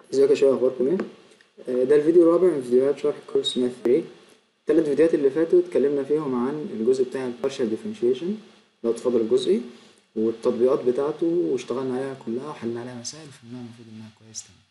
ازيكم يا شباب اخباركم ايه آه، ده الفيديو الرابع من فيديوهات شرح كورس ماث 3 الثلاث فيديوهات اللي فاتوا اتكلمنا فيهم عن الجزء بتاع البارشال ديفرنشيشن لو تفضل الجزئي والتطبيقات بتاعته واشتغلنا عليها كلها وحلنا عليها مسائل وفهمناها المفروض انها كويس تمام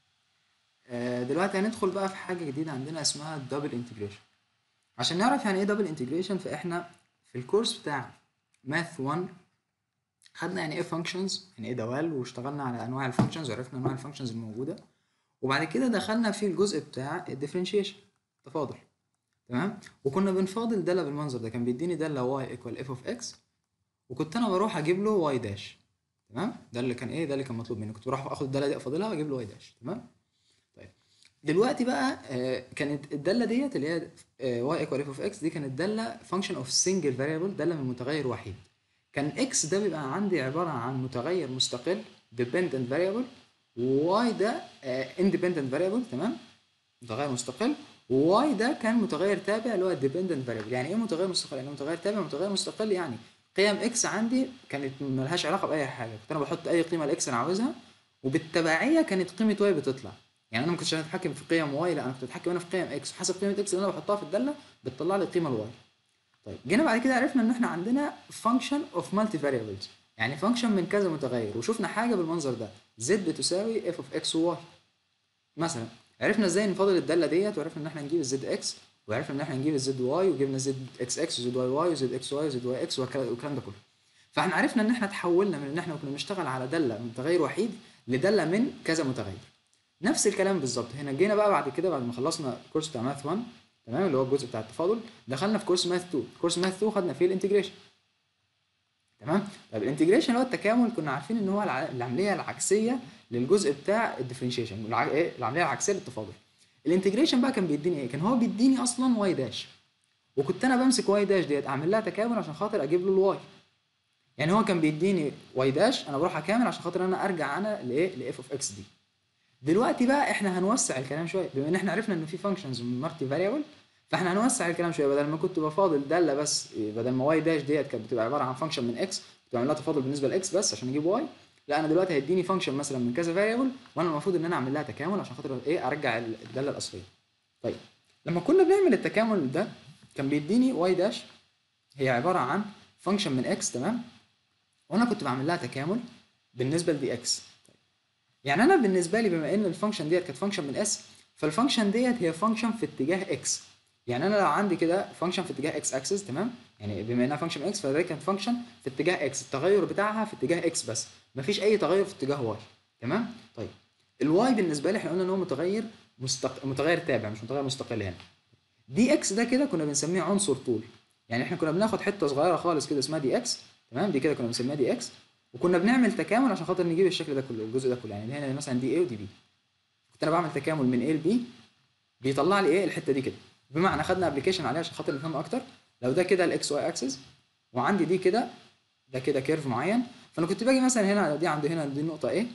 آه، دلوقتي هندخل بقى في حاجه جديده عندنا اسمها الدبل انتجريشن عشان نعرف يعني ايه دبل انتجريشن فاحنا في الكورس بتاع ماث 1 خدنا يعني ايه فانكشنز يعني ايه دوال واشتغلنا على انواع الفانكشنز وعرفنا انواع الفانكشنز الموجوده وبعد كده دخلنا في الجزء بتاع الديفرنشيشن تفاضل تمام وكنا بنفاضل داله بالمنظر ده كان بيديني داله y ايكوال اف اوف اكس وكنت انا بروح اجيب له y داش تمام ده اللي كان ايه ده اللي كان مطلوب مني كنت بروح اخد الداله دي افاضلها واجيب له y داش تمام طيب دلوقتي بقى آه كانت الداله ديت اللي هي آه y ايكوال اف اوف اكس دي كانت داله فانكشن اوف سنجل فاريبل داله من متغير وحيد كان اكس ده بيبقى عندي عباره عن متغير مستقل dependent variable وواي ده independent variable تمام متغير مستقل وواي ده كان متغير تابع اللي هو dependent variable يعني ايه متغير مستقل يعني متغير تابع متغير مستقل يعني قيم اكس عندي كانت ملهاش علاقه باي حاجه كنت انا بحط اي قيمه لاكس انا عاوزها وبالتبعيه كانت قيمه واي بتطلع يعني انا ما كنتش اتحكم في قيم واي لا انا كنت اتحكم انا في قيم اكس وحسب قيمه اكس اللي انا بحطها في الداله بتطلع لي القيمه الواي طيب جينا بعد كده عرفنا ان احنا عندنا function of multi variables يعني function من كذا متغير وشفنا حاجه بالمنظر ده z بتساوي f of x و y مثلا عرفنا ازاي نفاضل الداله ديت وعرفنا ان احنا نجيب الزد اكس وعرفنا ان احنا نجيب الزد واي وجبنا الزد اكس اكس وزد واي واي وزد اكس واي وزد واي اكس والكلام ده كله فاحنا عرفنا ان احنا تحولنا من ان احنا كنا بنشتغل على داله من متغير وحيد لداله من كذا متغير نفس الكلام بالظبط هنا جينا بقى بعد كده بعد ما خلصنا الكورس بتاع ماث 1 تمام اللي هو الجزء بتاع التفاضل دخلنا في كورس ماث 2 كورس ماث 2 خدنا فيه الانتجريشن تمام طيب الانتجريشن اللي هو التكامل كنا عارفين ان هو الع- العمليه العكسيه للجزء بتاع الديفرنشيشن والع- ايه العمليه العكسيه للتفاضل الانتجريشن بقى كان بيديني ايه كان هو بيديني اصلا واي داش وكنت انا بمسك واي داش ديت اعمل لها تكامل عشان خاطر اجيب له الواي يعني هو كان بيديني واي داش انا بروح اكامل عشان خاطر انا ارجع انا لايه لاف اوف اكس دي دلوقتي بقى احنا هنوسع الكلام شويه بما ان احنا عرفنا ان في فانكشنز مالتي فاريبل فاحنا هنوسع الكلام شويه بدل ما كنت بفاضل داله بس بدل ما واي داش ديت كانت بتبقى عباره عن فانكشن من اكس كنت بعمل لها تفاضل بالنسبه لاكس بس عشان اجيب واي لا انا دلوقتي هيديني فانكشن مثلا من كذا فاريبل وانا المفروض ان انا اعمل لها تكامل عشان خاطر ايه ارجع الداله الاصليه طيب لما كنا بنعمل التكامل ده كان بيديني واي داش هي عباره عن فانكشن من اكس تمام وانا كنت بعمل لها تكامل بالنسبه لدي اكس يعني انا بالنسبه لي بما ان الفانكشن ديت كانت فانكشن من اس فالفانكشن ديت هي فانكشن في اتجاه اكس يعني انا لو عندي كده فانكشن في اتجاه اكس اكسس تمام يعني بما انها فانكشن اكس فده كانت فانكشن في اتجاه اكس التغير بتاعها في اتجاه اكس بس مفيش اي تغير في اتجاه واي تمام طيب الواي بالنسبه لي احنا قلنا ان هو متغير مستق... متغير تابع مش متغير مستقل هنا دي اكس ده كده كنا بنسميه عنصر طول يعني احنا كنا بناخد حته صغيره خالص كده اسمها دي اكس تمام دي كده كنا بنسميها دي اكس وكنا بنعمل تكامل عشان خاطر نجيب الشكل ده كله الجزء ده كله يعني هنا مثلا دي ايه ودي بي كنت انا بعمل تكامل من ايه لبي بيطلع لي ايه الحته دي كده بمعنى خدنا ابلكيشن عليها عشان خاطر نفهمها اكتر لو ده كده الاكس واي اكسس وعندي دي كده ده كده كيرف معين فانا كنت باجي مثلا هنا دي عند هنا دي نقطه ايه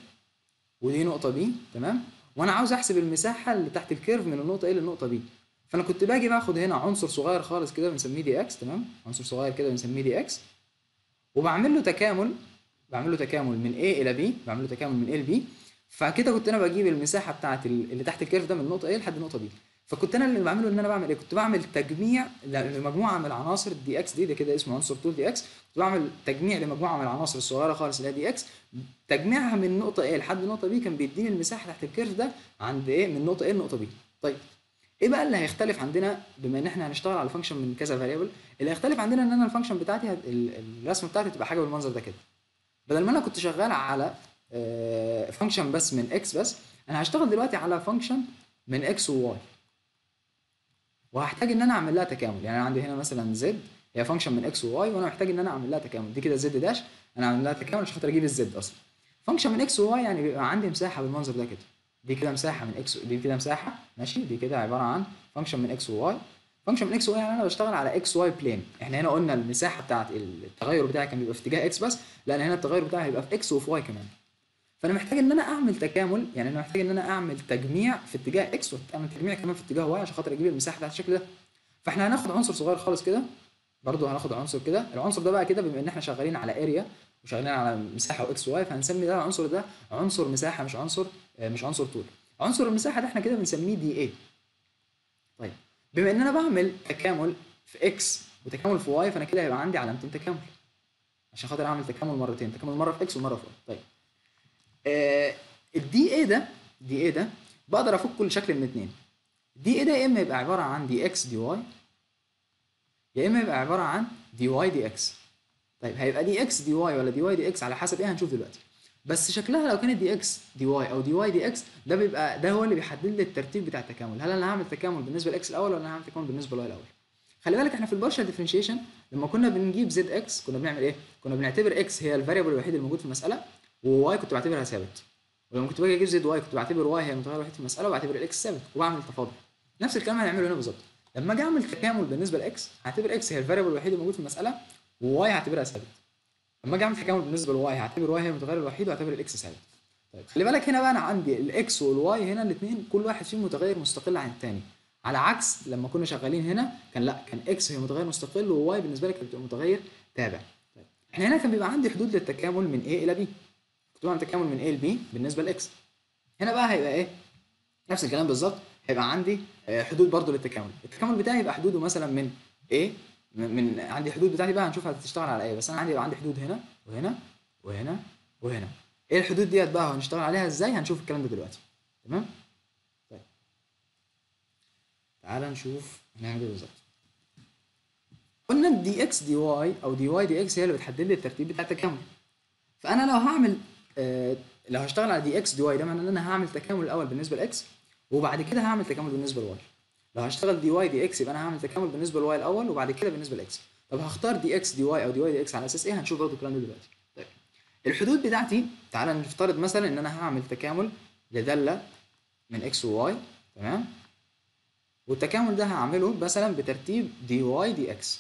ودي نقطه بي تمام وانا عاوز احسب المساحه اللي تحت الكيرف من النقطه ايه للنقطه بي فانا كنت باجي باخد هنا عنصر صغير خالص كده بنسميه دي اكس تمام عنصر صغير كده بنسميه دي اكس وبعمل له تكامل بعمل له تكامل من A الى B بعمل له تكامل من A ل B فكده كنت انا بجيب المساحه بتاعت ال- اللي تحت الكيرف ده من نقطه A لحد نقطه B فكنت انا اللي بعمله ان انا بعمل ايه كنت بعمل تجميع ل- لمجموعه من العناصر دي اكس دي ده كده اسمه عنصر طول دي اكس كنت بعمل تجميع لمجموعه من العناصر الصغيره خالص اللي هي دي اكس تجميعها من نقطه A لحد نقطه B كان بيديني المساحه تحت الكيرف ده عند ايه من نقطه A لنقطه B طيب ايه بقى اللي هيختلف عندنا بما ان احنا هنشتغل على فانكشن من كذا فاريبل اللي هيختلف عندنا ان انا الفانكشن بتاعتي هت- ال- الرسمه بتاعتي تبقى حاجه بالمنظر ده كده بدل ما انا كنت شغال على فانكشن بس من اكس بس انا هشتغل دلوقتي على فانكشن من اكس وواي وهحتاج ان انا اعمل لها تكامل يعني انا عندي هنا مثلا زد هي فانكشن من اكس وواي وانا محتاج ان انا اعمل لها تكامل دي كده زد داش انا اعمل لها تكامل عشان خاطر اجيب الزد اصلا فانكشن من اكس وواي يعني بيبقى عندي مساحه بالمنظر ده كده دي كده مساحه من اكس دي كده مساحه ماشي دي كده عباره عن فانكشن من اكس وواي فانكشن من اكس وواي يعني انا بشتغل على اكس واي بلين احنا هنا قلنا المساحه بتاعت التغير بتاعي كان بيبقى في اتجاه اكس بس لا انا هنا التغير بتاعي هيبقى في اكس وفي واي كمان فانا محتاج ان انا اعمل تكامل يعني انا محتاج ان انا اعمل تجميع في اتجاه اكس واعمل تجميع كمان في اتجاه واي عشان خاطر اجيب المساحه بتاعت الشكل ده فاحنا هناخد عنصر صغير خالص كده برضه هناخد عنصر كده العنصر ده بقى كده بما ان احنا شغالين على اريا وشغالين على مساحه واكس واي فهنسمي ده العنصر ده عنصر مساحه مش عنصر آه، مش عنصر طول عنصر المساحه ده احنا كده بنسميه دي اي طيب بما ان انا بعمل تكامل في اكس وتكامل في واي فانا كده هيبقى عندي علامتين تكامل عشان خاطر اعمل تكامل مرتين تكامل مره في اكس ومره في واي طيب آه الدي اي ده دي اي ده بقدر افك كل شكل من اتنين دي اي ده يا اما يبقى عباره عن دي اكس دي واي يا اما يبقى عباره عن دي واي دي اكس طيب هيبقى دي اكس دي واي ولا دي واي دي اكس على حسب ايه هنشوف دلوقتي بس شكلها لو كانت دي اكس دي واي او دي واي دي اكس ده بيبقى ده هو اللي بيحدد لي الترتيب بتاع التكامل هل انا هعمل تكامل بالنسبه لاكس الاول ولا انا هعمل تكامل بالنسبه لواي الاول خلي بالك احنا في البارشال ديفرنشيشن لما كنا بنجيب زد اكس كنا بنعمل ايه كنا بنعتبر اكس هي الفاريبل الوحيد الموجود في المساله وواي كنت بعتبرها ثابت ولما كنت باجي اجيب زد واي كنت بعتبر واي هي المتغير الوحيد في المساله وبعتبر الاكس ثابت وبعمل تفاضل نفس الكلام هنعمله هنا بالظبط لما اجي اعمل تكامل بالنسبه لاكس هعتبر اكس هي الفاريبل الوحيد الموجود في المساله وواي هعتبرها ثابت لما اجي اعمل تكامل بالنسبه للواي هعتبر واي هي المتغير الوحيد وهعتبر الاكس ثابت طيب خلي بالك هنا بقى انا عندي الاكس والواي هنا الاثنين كل واحد فيهم متغير مستقل عن الثاني على عكس لما كنا شغالين هنا كان لا كان اكس هي متغير مستقل وواي بالنسبه لك كانت بتبقى متغير تابع طيب احنا هنا كان بيبقى عندي حدود للتكامل من A الى B كنت بعمل تكامل من A ل B بالنسبه لاكس هنا بقى هيبقى ايه نفس الكلام بالظبط هيبقى عندي آه، حدود برضو للتكامل التكامل بتاعي يبقى حدوده مثلا من A من من- عندي حدود بتاعتي بقى هنشوف هتشتغل على ايه بس انا عندي يبقى عندي حدود هنا وهنا وهنا وهنا ايه الحدود ديت بقى هنشتغل عليها ازاي هنشوف الكلام ده دلوقتي تمام طيب تعال نشوف هنعمل ايه بالظبط قلنا دي اكس دي واي او دي واي دي اكس هي اللي بتحدد لي الترتيب بتاع التكامل فانا لو هعمل آه لو هشتغل على دي اكس دي واي ده معناه ان انا هعمل تكامل الاول بالنسبه لاكس وبعد كده هعمل تكامل بالنسبه لواي لو هشتغل دي واي دي اكس يبقى انا هعمل تكامل بالنسبه لواي الاول وبعد كده بالنسبه لاكس طب هختار دي اكس دي واي او دي واي دي اكس على اساس ايه هنشوف برضه الكلام ده دلوقتي طيب الحدود بتاعتي تعالى نفترض مثلا ان انا هعمل تكامل لداله من اكس وواي تمام والتكامل ده هعمله مثلا بترتيب دي واي دي اكس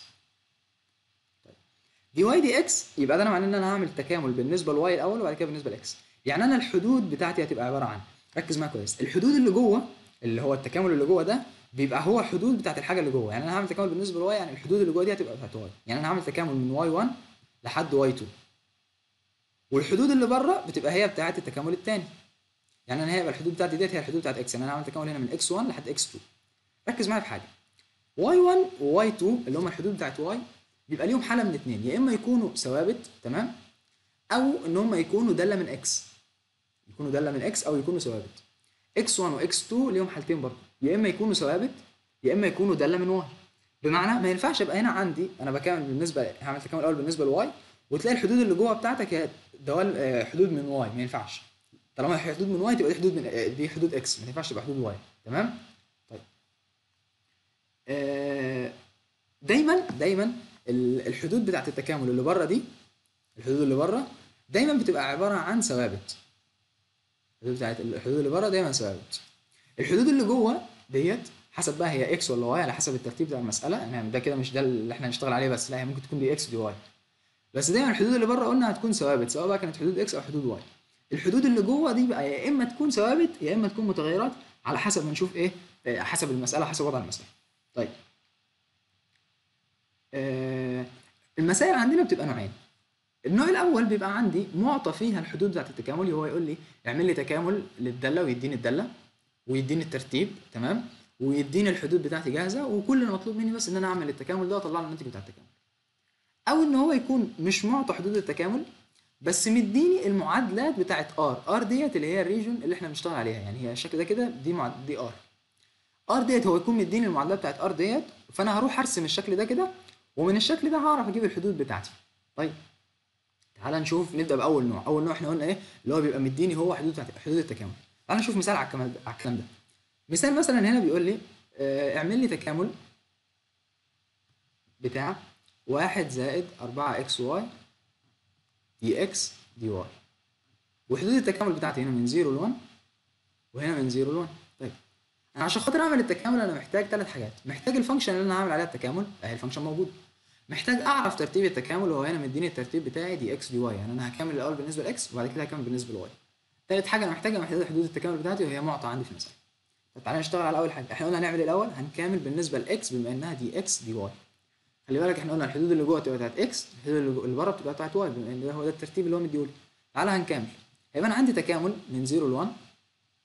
دي واي دي اكس يبقى ده انا معناه ان انا هعمل تكامل بالنسبه لواي الاول وبعد كده بالنسبه لاكس يعني انا الحدود بتاعتي هتبقى عباره عن ركز معايا كويس الحدود اللي جوه اللي هو التكامل اللي جوه ده بيبقى هو حدود بتاعت الحاجه اللي جوه يعني انا هعمل تكامل بالنسبه لواي يعني الحدود اللي جوه دي هتبقى بتاعت واي يعني انا هعمل تكامل من واي 1 لحد واي 2 والحدود اللي بره بتبقى هي بتاعت التكامل الثاني يعني انا هيبقى الحدود بتاعتي ديت هي الحدود بتاعت اكس يعني انا هعمل تكامل هنا من اكس 1 لحد اكس 2 ركز معايا في حاجه واي 1 وواي 2 اللي هم الحدود بتاعت واي بيبقى ليهم حاله من اتنين يا اما يكونوا ثوابت تمام او ان هم يكونوا داله من اكس يكونوا داله من اكس او يكونوا ثوابت اكس 1 واكس 2 ليهم حالتين برضه يا اما يكونوا ثوابت يا اما يكونوا داله من واي بمعنى ما ينفعش ابقى هنا عندي انا بكامل بالنسبه هعمل تكامل الاول بالنسبه لواي وتلاقي الحدود اللي جوه بتاعتك هي دوال آه، حدود من واي ما ينفعش طالما هي حدود من واي تبقى دي حدود من آه، دي حدود اكس ما ينفعش تبقى حدود واي تمام طيب آه، دايما دايما ال- الحدود بتاعت التكامل اللي بره دي الحدود اللي بره دايما بتبقى عباره عن ثوابت الحدود بتاعت الحدود اللي بره دايما ثوابت الحدود اللي جوه ديت حسب بقى هي اكس ولا واي على حسب الترتيب بتاع المساله يعني ده كده مش ده اللي احنا هنشتغل عليه بس لا هي ممكن تكون دي اكس دي واي بس دايما الحدود اللي بره قلنا هتكون ثوابت سواء بقى كانت حدود اكس او حدود واي الحدود اللي جوه دي بقى يا اما تكون ثوابت يا اما تكون متغيرات على حسب ما نشوف ايه آه، حسب المساله حسب وضع المساله طيب آه، المسائل عندنا بتبقى نوعين النوع الاول بيبقى عندي معطى فيها الحدود بتاعت التكامل هو يقول لي اعمل لي تكامل للداله ويديني الداله ويديني الترتيب تمام ويديني الحدود بتاعتي جاهزه وكل اللي مطلوب مني بس ان انا اعمل التكامل ده واطلع له الناتج بتاع التكامل او ان هو يكون مش معطى حدود التكامل بس مديني المعادلات بتاعت ار ار ديت اللي هي الريجون اللي احنا بنشتغل عليها يعني هي الشكل ده كده دي معد... دي ار ار ديت هو يكون مديني المعادلات بتاعت ار ديت فانا هروح ارسم الشكل ده كده ومن الشكل ده هعرف اجيب الحدود بتاعتي طيب تعال نشوف نبدا باول نوع اول نوع احنا قلنا ايه اللي هو بيبقى مديني هو حدود بتاعت حدود التكامل تعال نشوف مثال على الكلام ده على الكلام ده مثال مثلا هنا بيقول لي آه، اعمل لي تكامل بتاع واحد زائد أربعة إكس واي دي إكس دي واي وحدود التكامل بتاعتي هنا من 0 ل 1 وهنا من 0 ل 1 طيب أنا عشان خاطر أعمل التكامل أنا محتاج ثلاث حاجات محتاج الفانكشن اللي أنا هعمل عليها التكامل أهي الفانكشن موجود محتاج أعرف ترتيب التكامل وهو هنا مديني الترتيب بتاعي دي إكس دي واي يعني أنا هكمل الأول بالنسبة لإكس وبعد كده هكمل بالنسبة لواي تالت حاجة أنا محتاجها محتاج حدود التكامل بتاعتي وهي معطى عندي في المسألة طب تعالى نشتغل على أول حاجة احنا قلنا هنعمل إيه الأول هنكامل بالنسبة لإكس بما إنها دي إكس دي واي خلي بالك احنا قلنا الحدود اللي جوه تبقى بتاعت اكس الحدود اللي جو- اللي بره بتبقى بتاعت واي بما ان ده هو ده الترتيب اللي هو مديهولي تعالى هنكمل هيبقى انا عندي تكامل من 0 ل 1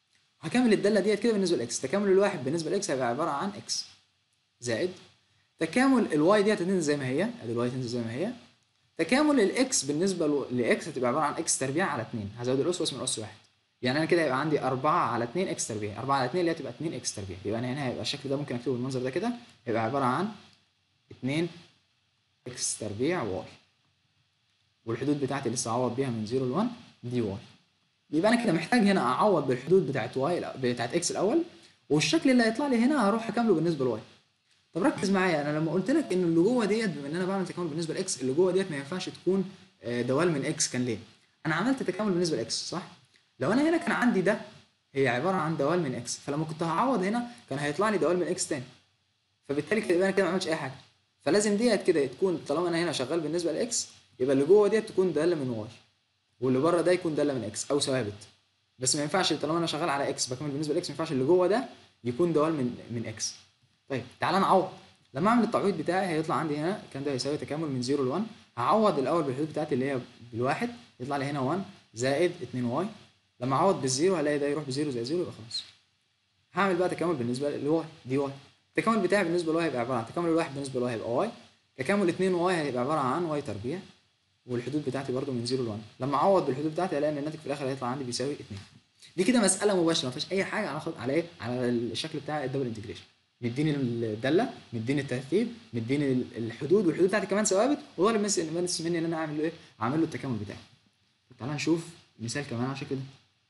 هكمل الداله ديت كده بالنسبه لاكس تكامل الواحد بالنسبه لاكس هيبقى عباره عن اكس زائد تكامل الواي ديت هتنزل زي ما هي ادي الواي تنزل زي ما هي تكامل الاكس بالنسبه لاكس هتبقى عباره عن اكس تربيع على 2 هزود الاس واسم الاس واحد يعني انا كده هيبقى عندي 4 على 2 اكس تربيع 4 على 2 اللي هي تبقى 2 اكس تربيع يبقى انا هنا هيبقى الشكل ده ممكن اكتبه بالمنظر ده كده هيبقى عباره عن 2 اكس تربيع واي والحدود بتاعتي لسه اعوض بيها من 0 ل 1 دي واي يبقى انا كده محتاج هنا اعوض بالحدود بتاعت واي بتاعت اكس الاول والشكل اللي هيطلع لي هنا هروح اكمله بالنسبه لواي طب ركز معايا انا لما قلت لك ان اللي جوه ديت بما ان انا بعمل تكامل بالنسبه لاكس اللي جوه ديت ما ينفعش تكون دوال من اكس كان ليه؟ انا عملت تكامل بالنسبه لاكس صح؟ لو انا هنا كان عندي ده هي عباره عن دوال من اكس فلما كنت هعوض هنا كان هيطلع لي دوال من اكس تاني فبالتالي كده انا كده ما عملتش اي حاجه فلازم ديت كده تكون طالما انا هنا شغال بالنسبه لاكس يبقى اللي جوه ديت تكون داله من واي واللي بره ده يكون داله من اكس او ثوابت بس ما ينفعش طالما انا شغال على اكس بكمل بالنسبه لاكس ما ينفعش اللي جوه ده يكون دوال من من اكس طيب تعالى نعوض لما اعمل التعويض بتاعي هيطلع عندي هنا الكلام ده هيساوي تكامل من 0 ل 1 هعوض الاول بالحدود بتاعتي اللي هي بالواحد يطلع لي هنا 1 زائد 2 واي لما اعوض بالزيرو هلاقي ده يروح بزيرو زائد زيرو يبقى خلاص هعمل بقى تكامل بالنسبه لواي دي واي التكامل بتاعي بالنسبه لواي هيبقى عباره عن تكامل الواحد بالنسبه لواي هيبقى واي تكامل 2 واي هيبقى عباره عن واي تربيع والحدود بتاعتي برده من 0 ل 1 لما اعوض بالحدود بتاعتي هلاقي ان الناتج في الاخر هيطلع عندي بيساوي 2 دي كده مساله مباشره ما فيهاش اي حاجه على على ايه على الشكل بتاع الدبل انتجريشن مديني الداله مديني الترتيب مديني الحدود والحدود بتاعتي كمان ثوابت وطالب بس مني ان انا اعمل له ايه اعمل له التكامل بتاعي تعالى نشوف مثال كمان على الشكل ده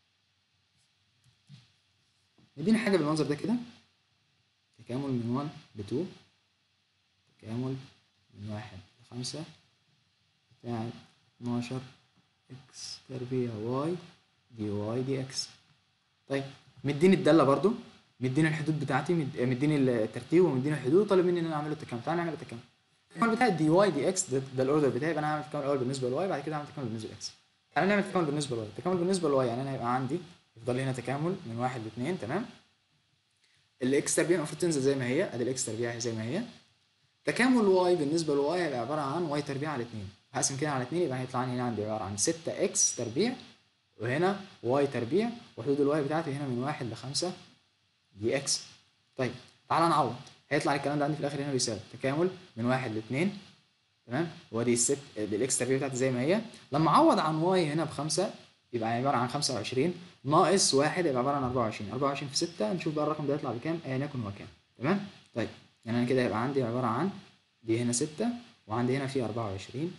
مديني حاجه بالمنظر ده كده تكامل من 1 ل 2 تكامل من 1 ل 5 بتاعت 12 اكس تربيع واي دي واي دي اكس طيب مديني الداله برضو مديني الحدود بتاعتي مد... مديني الترتيب ومديني الحدود وطالب مني ان انا اعمل له التكامل تعالى نعمل التكامل التكامل بتاعي دي واي دي اكس ده, ده الاوردر بتاعي يبقى انا هعمل التكامل الاول بالنسبه لواي بعد كده هعمل التكامل بالنسبه لاكس تعالى نعمل التكامل بالنسبه لواي التكامل بالنسبه لواي يعني انا هيبقى عندي يفضل لي هنا تكامل من واحد لاثنين تمام الاكس تربيع المفروض تنزل زي ما هي ادي الاكس تربيع زي ما هي تكامل واي بالنسبه لواي هيبقى عباره عن واي تربيع على 2 هقسم كده على 2 يبقى هيطلع لي هنا عندي عباره عن 6 اكس تربيع وهنا واي تربيع وحدود الواي بتاعتي هنا من 1 ل 5 دي اكس طيب تعالى نعوض هيطلع الكلام ده عندي في الاخر هنا بيساوي تكامل من 1 ل 2 تمام وادي الست الاكس تربيع بتاعتي زي ما هي لما اعوض عن واي هنا بخمسة يبقى عباره عن 25 ناقص واحد يبقى عباره عن 24 24 في 6 نشوف بقى الرقم ده يطلع بكام ايا يكن هو كام تمام طيب يعني انا كده هيبقى عندي عباره عن دي هنا 6 وعندي هنا في 24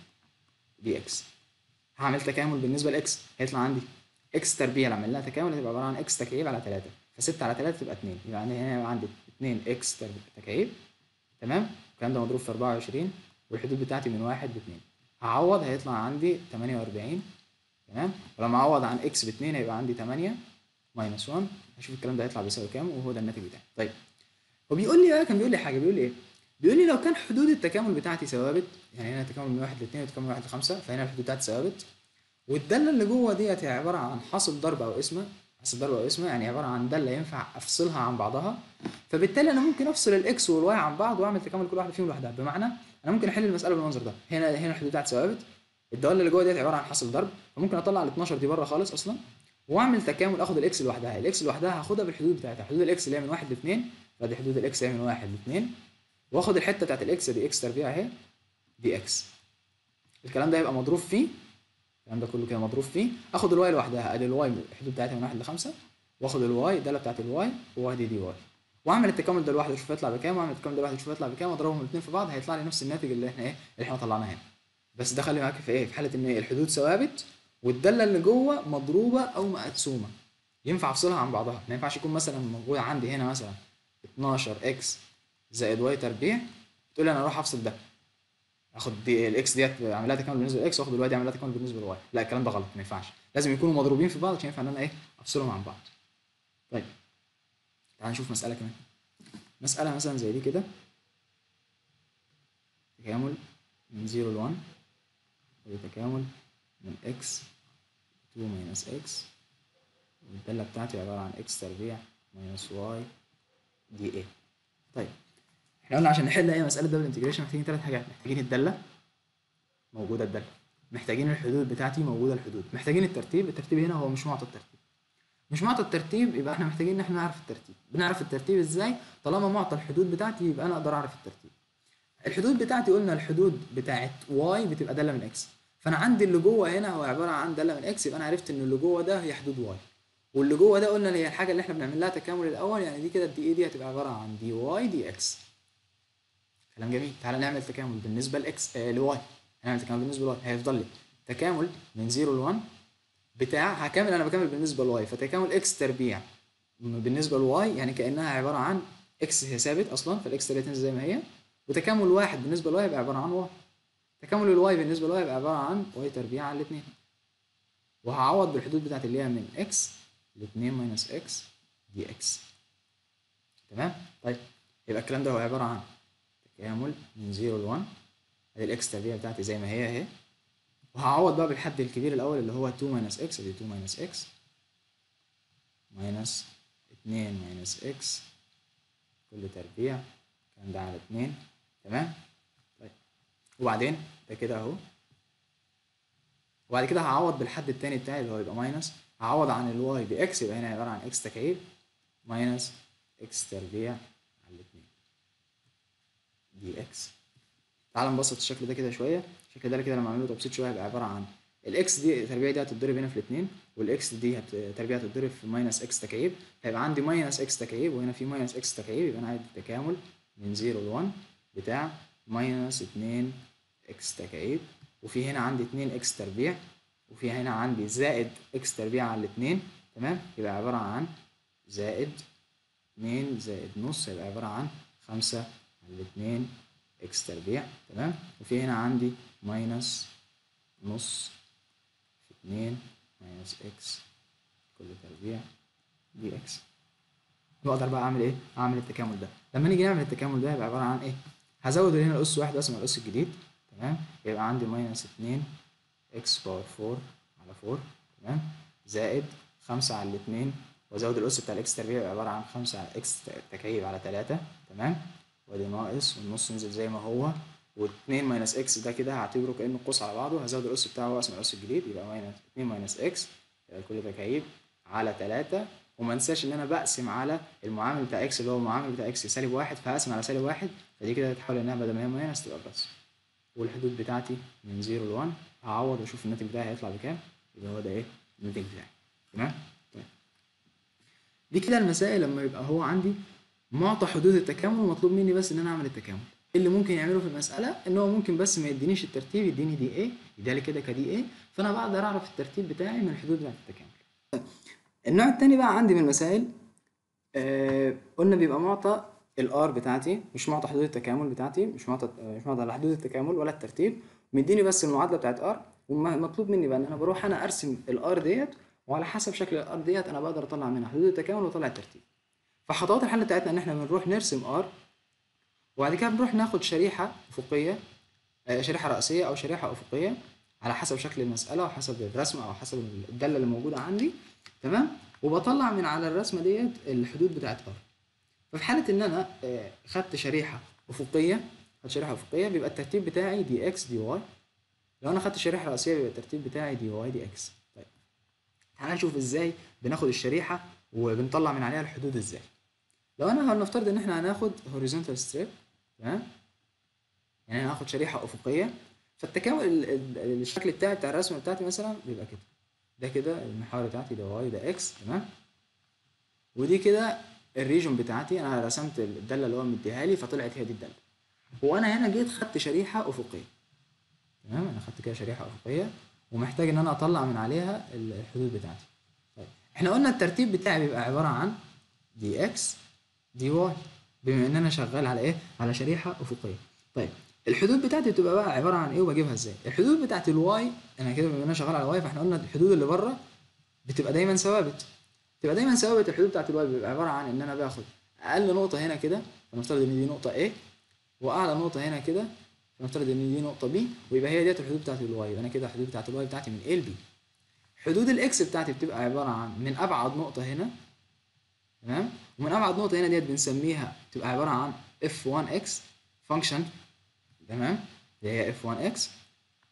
دي اكس هعمل تكامل بالنسبه لاكس هيطلع عندي اكس تربيع لما اعمل لها تكامل هتبقى عباره عن اكس تكعيب على 3 ف6 على 3 تبقى 2 يبقى عندي هنا يبقى عندي 2 اكس تكعيب تمام الكلام ده مضروب في 24 والحدود بتاعتي من 1 ل 2 هعوض هيطلع عندي 48 تمام ولما اعوض عن اكس ب 2 هيبقى عندي 8 ماينس 1 هشوف الكلام ده هيطلع بيساوي كام وهو ده الناتج بتاعي طيب هو بيقول لي بقى كان بيقول لي حاجه بيقول لي ايه بيقول لي لو كان حدود التكامل بتاعتي ثوابت يعني هنا تكامل من 1 ل 2 وتكامل من 1 ل 5 فهنا الحدود بتاعتي ثوابت والداله اللي جوه ديت هي عباره عن حاصل ضرب او اسمه حاصل ضرب او اسمه يعني عباره عن داله ينفع افصلها عن بعضها فبالتالي انا ممكن افصل الاكس والواي عن بعض واعمل تكامل كل واحده فيهم لوحدها بمعنى انا ممكن احل المساله بالمنظر ده هنا هنا الحدود بتاعتي ثوابت الداله اللي جوه ديت عباره عن حاصل ضرب فممكن اطلع ال 12 دي بره خالص اصلا واعمل تكامل اخد الاكس لوحدها الاكس لوحدها هاخدها بالحدود بتاعتها حدود الاكس اللي هي من 1 ل 2 فدي حدود الاكس اللي هي من 1 ل 2 واخد الحته بتاعت الاكس دي اكس تربيع اهي دي اكس الكلام ده هيبقى مضروب فيه الكلام ده كله كده مضروب فيه اخد الواي لوحدها ادي الواي الحدود بتاعتها من 1 ل 5 واخد الواي الداله بتاعت الواي وادي دي واي واعمل التكامل ده لوحده اشوف يطلع بكام واعمل التكامل ده لوحده اشوف يطلع بكام واضربهم الاثنين في بعض هيطلع لي نفس الناتج اللي احنا ايه اللي احنا طلعناه هنا بس ده خلي معاك في ايه في حاله ان ايه الحدود ثوابت والداله اللي جوه مضروبه او مقسومه ينفع افصلها عن بعضها ما ينفعش يكون مثلا موجود عندي هنا مثلا 12 اكس زائد واي تربيع تقول لي انا اروح افصل ده اخد دي الاكس ديت اعمل لها تكامل بالنسبه للاكس واخد الواي دي اعمل لها تكامل بالنسبه للواي لا الكلام ده غلط ما ينفعش لازم يكونوا مضروبين في بعض عشان ينفع ان انا ايه افصلهم عن بعض طيب تعال نشوف مساله كمان مساله مثلا زي دي كده تكامل من 0 ل 1 ودي تكامل من x 2 minus x والدالة بتاعتي عبارة عن x تربيع minus y دي a طيب احنا قلنا عشان نحل اي مسألة دبل انتجريشن محتاجين ثلاث حاجات محتاجين الدالة موجودة الدالة محتاجين الحدود بتاعتي موجودة الحدود محتاجين الترتيب الترتيب هنا هو مش معطى الترتيب مش معطى الترتيب يبقى احنا محتاجين ان احنا نعرف الترتيب بنعرف الترتيب ازاي طالما معطى الحدود بتاعتي يبقى انا اقدر اعرف الترتيب الحدود بتاعتي قلنا الحدود بتاعت واي بتبقى داله من اكس فانا عندي اللي جوه هنا هو عباره عن داله من اكس يبقى انا عرفت ان اللي جوه ده هي حدود واي واللي جوه ده قلنا اللي هي الحاجه اللي احنا بنعمل لها تكامل الاول يعني دي كده الدي اي دي هتبقى عباره عن دي واي دي اكس كلام جميل تعالى نعمل تكامل بالنسبه لاكس آه لواي هنعمل تكامل بالنسبه لواي هيفضل لي تكامل من 0 ل 1 بتاع هكمل انا بكمل بالنسبه لواي فتكامل اكس تربيع بالنسبه لواي يعني كانها عباره عن اكس هي ثابت اصلا فالاكس تربيع تنزل زي ما هي وتكامل واحد بالنسبه لواي يبقى عباره عن واي تكامل الواي بالنسبه لواي يبقى عباره عن واي تربيع على الاثنين وهعوض بالحدود بتاعت اللي هي من اكس ل 2 ماينس اكس دي اكس تمام طيب يبقى الكلام ده هو عباره عن تكامل من 0 ل 1 ادي الاكس تربيع بتاعتي زي ما هي اهي وهعوض بقى بالحد الكبير الاول اللي هو 2 ماينس اكس ادي 2 ماينس اكس ماينس 2 ماينس اكس كل تربيع الكلام ده على 2 تمام طيب وبعدين ده كده اهو وبعد كده هعوض بالحد التاني بتاعي اللي هو يبقى ماينس هعوض عن الواي باكس يبقى هنا عباره عن اكس تكعيب ماينس اكس تربيع على الاتنين دي اكس تعال نبسط الشكل ده كده شويه الشكل ده كده لما اعمله تبسيط شويه هيبقى عباره عن الاكس دي التربيع دي هتتضرب هنا في الاثنين والاكس دي التربيع هتتضرب في ماينس اكس تكعيب هيبقى عندي ماينس اكس تكعيب وهنا في ماينس اكس تكعيب يبقى انا عندي التكامل من 0 ل 1 بتاع ماينس 2 اكس تكعيب وفي هنا عندي 2 اكس تربيع وفي هنا عندي زائد اكس تربيع على الاثنين تمام يبقى عباره عن زائد 2 زائد نص يبقى عباره عن 5 على الاثنين اكس تربيع تمام وفي هنا عندي ماينس نص في 2 ماينس اكس كل تربيع دي اكس واقدر بقى اعمل ايه اعمل التكامل ده لما نيجي نعمل التكامل ده يبقى عباره عن ايه هزود هنا الاس واحد بس مع الاس الجديد تمام يبقى عندي ماينس 2 اكس باور 4 على 4 تمام زائد 5 على الاثنين وازود الاس بتاع الاكس تربيع يبقى عباره عن 5 على اكس تكعيب على 3 تمام وادي ناقص والنص ينزل زي ما هو و2 ماينس اكس ده كده هعتبره كانه قوس على بعضه هزود الاس بتاعه واقسم الاس الجديد يبقى ماينس 2 ماينس اكس يبقى كل تكعيب على 3 وما انساش ان انا بقسم على المعامل بتاع اكس اللي هو المعامل بتاع اكس سالب واحد فهقسم على سالب واحد فدي كده هتحول انها بدل ما هي ماينس تبقى بلس والحدود بتاعتي من 0 ل 1 هعوض واشوف الناتج بتاعي هيطلع بكام يبقى هو ده ايه الناتج بتاعي تمام طيب دي كده المسائل لما يبقى هو عندي معطى حدود التكامل ومطلوب مني بس ان انا اعمل التكامل اللي ممكن يعمله في المساله ان هو ممكن بس ما يدينيش الترتيب يديني دي ايه يديها كده كدي ايه فانا بقدر اعرف الترتيب بتاعي من الحدود بتاعت التكامل النوع التاني بقى عندي من المسائل آه قلنا بيبقى معطى الار بتاعتي مش معطى حدود التكامل بتاعتي مش معطى مش معطى على حدود التكامل ولا الترتيب مديني بس المعادله بتاعت ار ومطلوب مني بقى ان انا بروح انا ارسم الار ديت وعلى حسب شكل الار ديت انا بقدر اطلع منها حدود التكامل واطلع الترتيب فخطوات الحل بتاعتنا ان احنا بنروح نرسم ار وبعد كده بنروح ناخد شريحه افقيه آه شريحه راسيه او شريحه افقيه على حسب شكل المساله وحسب الرسمه او حسب الداله اللي موجوده عندي تمام وبطلع من على الرسمه ديت الحدود بتاعت ار ففي حاله ان انا آه خدت شريحه افقيه خدت شريحه افقيه بيبقى الترتيب بتاعي دي اكس دي واي لو انا خدت شريحه راسيه بيبقى الترتيب بتاعي دي واي دي اكس طيب تعالى نشوف ازاي بناخد الشريحه وبنطلع من عليها الحدود ازاي لو انا هنفترض ان احنا هناخد هوريزونتال ستريب تمام يعني انا هاخد شريحه افقيه فالتكامل الشكل بتاعي بتاع الرسمه بتاعتي مثلا بيبقى كده ده كده المحور بتاعتي ده واي ده اكس تمام ودي كده الريجون بتاعتي انا رسمت الداله اللي هو مديها لي فطلعت هي دي الداله وانا هنا جيت خدت شريحه افقيه تمام انا خدت كده شريحه افقيه ومحتاج ان انا اطلع من عليها الحدود بتاعتي طيب احنا قلنا الترتيب بتاعي بيبقى عباره عن دي اكس دي واي بما ان انا شغال على ايه على شريحه افقيه طيب الحدود بتاعتي بتبقى بقى عباره عن ايه وبجيبها ازاي الحدود بتاعت الواي انا كده بما ان انا شغال على واي فاحنا قلنا الحدود اللي بره بتبقى دايما ثوابت بتبقى دايما ثوابت الحدود بتاعت الواي بيبقى عباره عن ان انا باخد اقل نقطه هنا كده فنفترض ان دي نقطه A واعلى نقطه هنا كده فنفترض ان دي نقطه B ويبقى هي ديت الحدود بتاعت الواي يبقى انا كده الحدود بتاعت الواي بتاعتي من A ل B حدود الاكس بتاعتي بتبقى عباره عن من ابعد نقطه هنا تمام ومن ابعد نقطه هنا ديت بنسميها بتبقى عباره عن f1x فانكشن تمام اللي هي f1x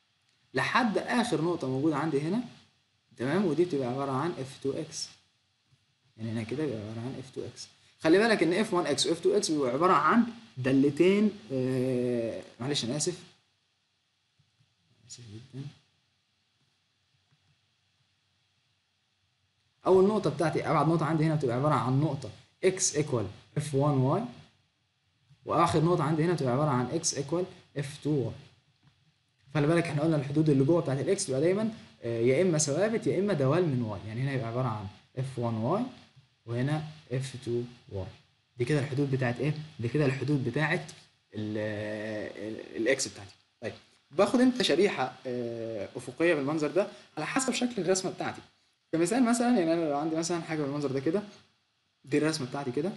لحد اخر نقطه موجوده عندي هنا تمام ودي بتبقى عباره عن f2x يعني هنا كده بيبقى عباره عن اف 2 اكس خلي بالك ان اف 1 اكس واف 2 اكس بيبقوا عباره عن دالتين آه معلش انا اسف اسف جدا اول نقطه بتاعتي ابعد نقطه عندي هنا بتبقى عباره عن نقطه x equal f1y واخر نقطه عندي هنا بتبقى عباره عن x equal f2y خلي بالك احنا قلنا الحدود اللي جوه بتاعت الاكس بتبقى دايما آه، يا اما ثوابت يا اما دوال من واي يعني هنا يبقى عباره عن f1y وهنا f2y دي كده الحدود بتاعت ايه دي كده الحدود بتاعت الاكس بتاعتي طيب باخد امتى شريحه آه، افقيه بالمنظر ده على حسب شكل الرسمه بتاعتي كمثال مثلا يعني انا لو عندي مثلا حاجه بالمنظر ده كده دي الرسمه بتاعتي كده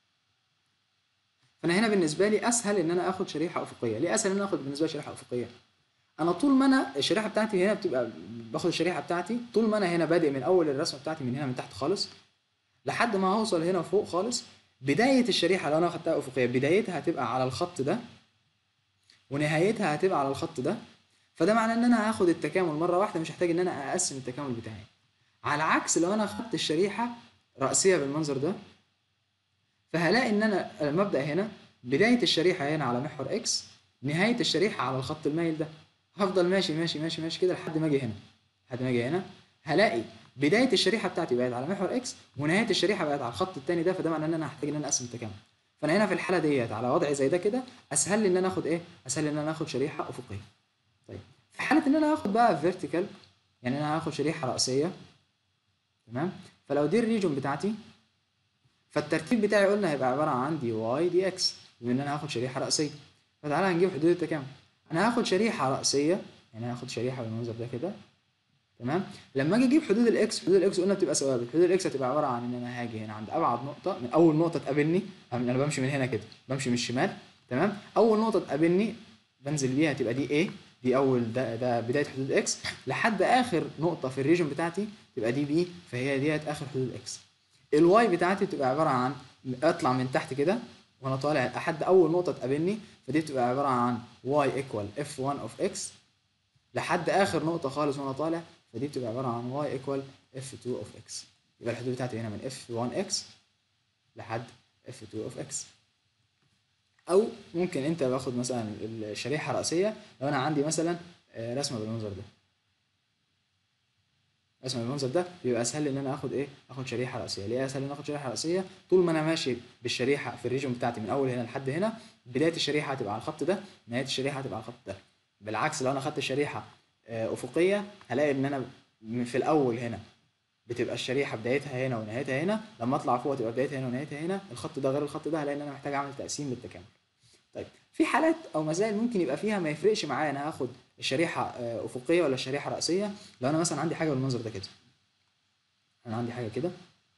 فانا هنا بالنسبه لي اسهل ان انا اخد شريحه افقيه ليه اسهل ان انا اخد بالنسبه لي شريحه افقيه انا طول ما انا الشريحه بتاعتي هنا بتبقى باخد الشريحه بتاعتي طول ما انا هنا بادئ من اول الرسمه بتاعتي من هنا من تحت خالص لحد ما هوصل هنا فوق خالص بدايه الشريحه لو انا اخدتها افقيه بدايتها هتبقى على الخط ده ونهايتها هتبقى على الخط ده فده معناه ان انا هاخد التكامل مره واحده مش هحتاج ان انا اقسم التكامل بتاعي على عكس لو انا خدت الشريحه رأسية بالمنظر ده فهلاقي ان انا لما ابدا هنا بدايه الشريحه هنا على محور اكس نهايه الشريحه على الخط المايل ده هفضل ماشي ماشي ماشي ماشي كده لحد ما اجي هنا لحد ما اجي هنا هلاقي بدايه الشريحه بتاعتي بقت على محور اكس ونهايه الشريحه بقت على الخط التاني ده فده معناه ان انا هحتاج ان انا اقسم التكامل فانا هنا في الحاله ديت على وضع زي ده كده اسهل لي ان انا اخد ايه اسهل لي ان انا اخد شريحه افقيه طيب في حاله ان انا هاخد بقى فيرتيكال يعني انا هاخد شريحه راسيه تمام فلو دي الريجون بتاعتي فالترتيب بتاعي قلنا هيبقى عباره عن دي واي دي اكس بما ان انا هاخد شريحه راسيه فتعالى هنجيب حدود التكامل انا هاخد شريحه راسيه يعني هاخد شريحه بالمنظر ده كده تمام لما اجي اجيب حدود الاكس حدود الاكس قلنا بتبقى ثوابت حدود الاكس هتبقى عباره عن ان انا هاجي هنا عند ابعد نقطه من اول نقطه تقابلني انا بمشي من هنا كده بمشي من الشمال تمام اول نقطه تقابلني بنزل بيها تبقى دي A دي اول ده ده بدايه حدود اكس لحد اخر نقطه في الريجن بتاعتي تبقى دي بي فهي ديت اخر حدود اكس الواي بتاعتي بتبقى عباره عن اطلع من تحت كده وانا طالع لحد اول نقطه تقابلني فدي بتبقى عباره عن y equal f1 of x لحد اخر نقطه خالص وانا طالع فدي بتبقى عباره عن y equal f2 of x يبقى الحدود بتاعتي هنا من f1x لحد f2 of x او ممكن انت باخد مثلا الشريحه الرئيسيه لو انا عندي مثلا آه، رسمه بالمنظر ده رسمه بالمنظر ده بيبقى اسهل لي ان انا اخد ايه اخد شريحه رئيسيه ليه اسهل ان انا اخد شريحه رئيسيه طول ما انا ماشي بالشريحه في الريجن بتاعتي من اول هنا لحد هنا بدايه الشريحه هتبقى على الخط ده نهايه الشريحه هتبقى على الخط ده بالعكس لو انا خدت شريحه آه، افقيه هلاقي ان انا م- في الاول هنا بتبقى الشريحه بدايتها هنا ونهايتها هنا لما اطلع فوق تبقى بدايتها هنا ونهايتها هنا الخط ده غير الخط ده هلاقي ان انا محتاج اعمل تقسيم للتكامل طيب في حالات او مسائل ممكن يبقى فيها ما يفرقش معايا انا هاخد الشريحه آه، افقيه ولا الشريحه راسيه لو انا مثلا عندي حاجه بالمنظر ده كده انا عندي حاجه كده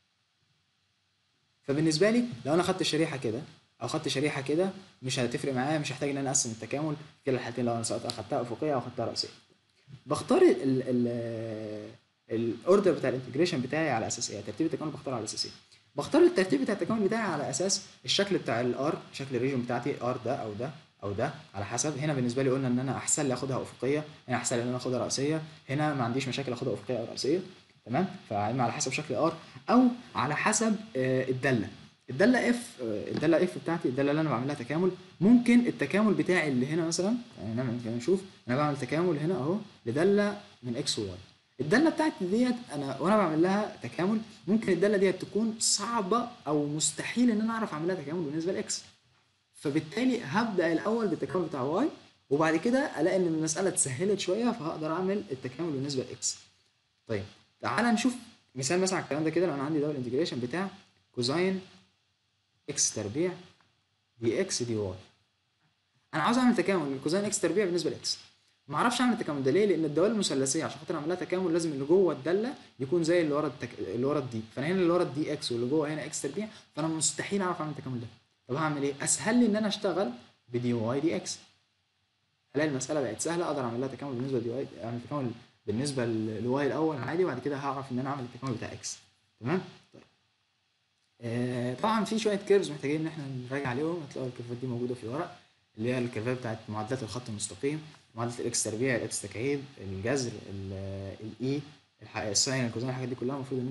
فبالنسبه لي لو انا خدت الشريحه كده او خدت شريحه كده مش هتفرق معايا مش هحتاج ان انا اقسم التكامل في كلا الحالتين لو انا سواء اخدتها افقيه او اخدتها راسيه بختار ال ال الاوردر بتاع الانتجريشن بتاعي على اساس ايه ترتيب التكامل بختاره على اساس ايه بختار الترتيب بتاع التكامل بتاعي على اساس الشكل بتاع الار شكل الريجن بتاعتي ار ده او ده او ده على حسب هنا بالنسبه لي قلنا ان انا احسن لي اخدها افقيه هنا احسن لي ان انا اخدها راسيه هنا ما عنديش مشاكل اخدها افقيه او راسيه تمام فاما على حسب شكل ار او على حسب آه، الداله الداله اف الداله اف بتاعتي الداله اللي انا بعمل لها تكامل ممكن التكامل بتاعي اللي هنا مثلا يعني نعمل كده نشوف انا بعمل تكامل هنا اهو لداله من اكس وواي الداله بتاعتي ديت انا وانا بعمل لها تكامل ممكن الداله ديت تكون صعبه او مستحيل ان انا اعرف اعمل لها تكامل بالنسبه لاكس فبالتالي هبدا الاول بالتكامل بتاع واي وبعد كده الاقي ان المساله اتسهلت شويه فهقدر اعمل التكامل بالنسبه لاكس طيب تعالى نشوف مثال مثلا على الكلام ده كده لو انا عندي دبل انتجريشن بتاع كوزاين اكس تربيع دي اكس دي واي انا عاوز اعمل تكامل لكوزاين اكس تربيع بالنسبه لاكس ما اعرفش اعمل التكامل ده ليه لان الدوال المثلثيه عشان خاطر اعمل لها تكامل لازم اللي جوه الداله يكون زي اللي ورا التك... اللي ورا الدي فانا هنا اللي ورا الدي اكس واللي جوه هنا اكس تربيع فانا مستحيل اعرف اعمل التكامل ده طب هعمل ايه اسهل لي ان انا اشتغل بدي واي دي اكس هلاقي المساله بقت سهله اقدر اعمل لها تكامل بالنسبه لدي واي اعمل تكامل بالنسبه للواي الاول عادي وبعد كده هعرف ان انا اعمل التكامل بتاع اكس تمام طيب آه طبعا في شويه كيرفز محتاجين ان احنا نراجع عليهم هتلاقوا الكيرفات دي موجوده في الورق اللي هي الكيرفات بتاعت معادلات الخط المستقيم معادله الاكس تربيع الاكس تكعيب الجذر الاي الساين الكوزين الحاجات دي كلها المفروض ان انتوا ايه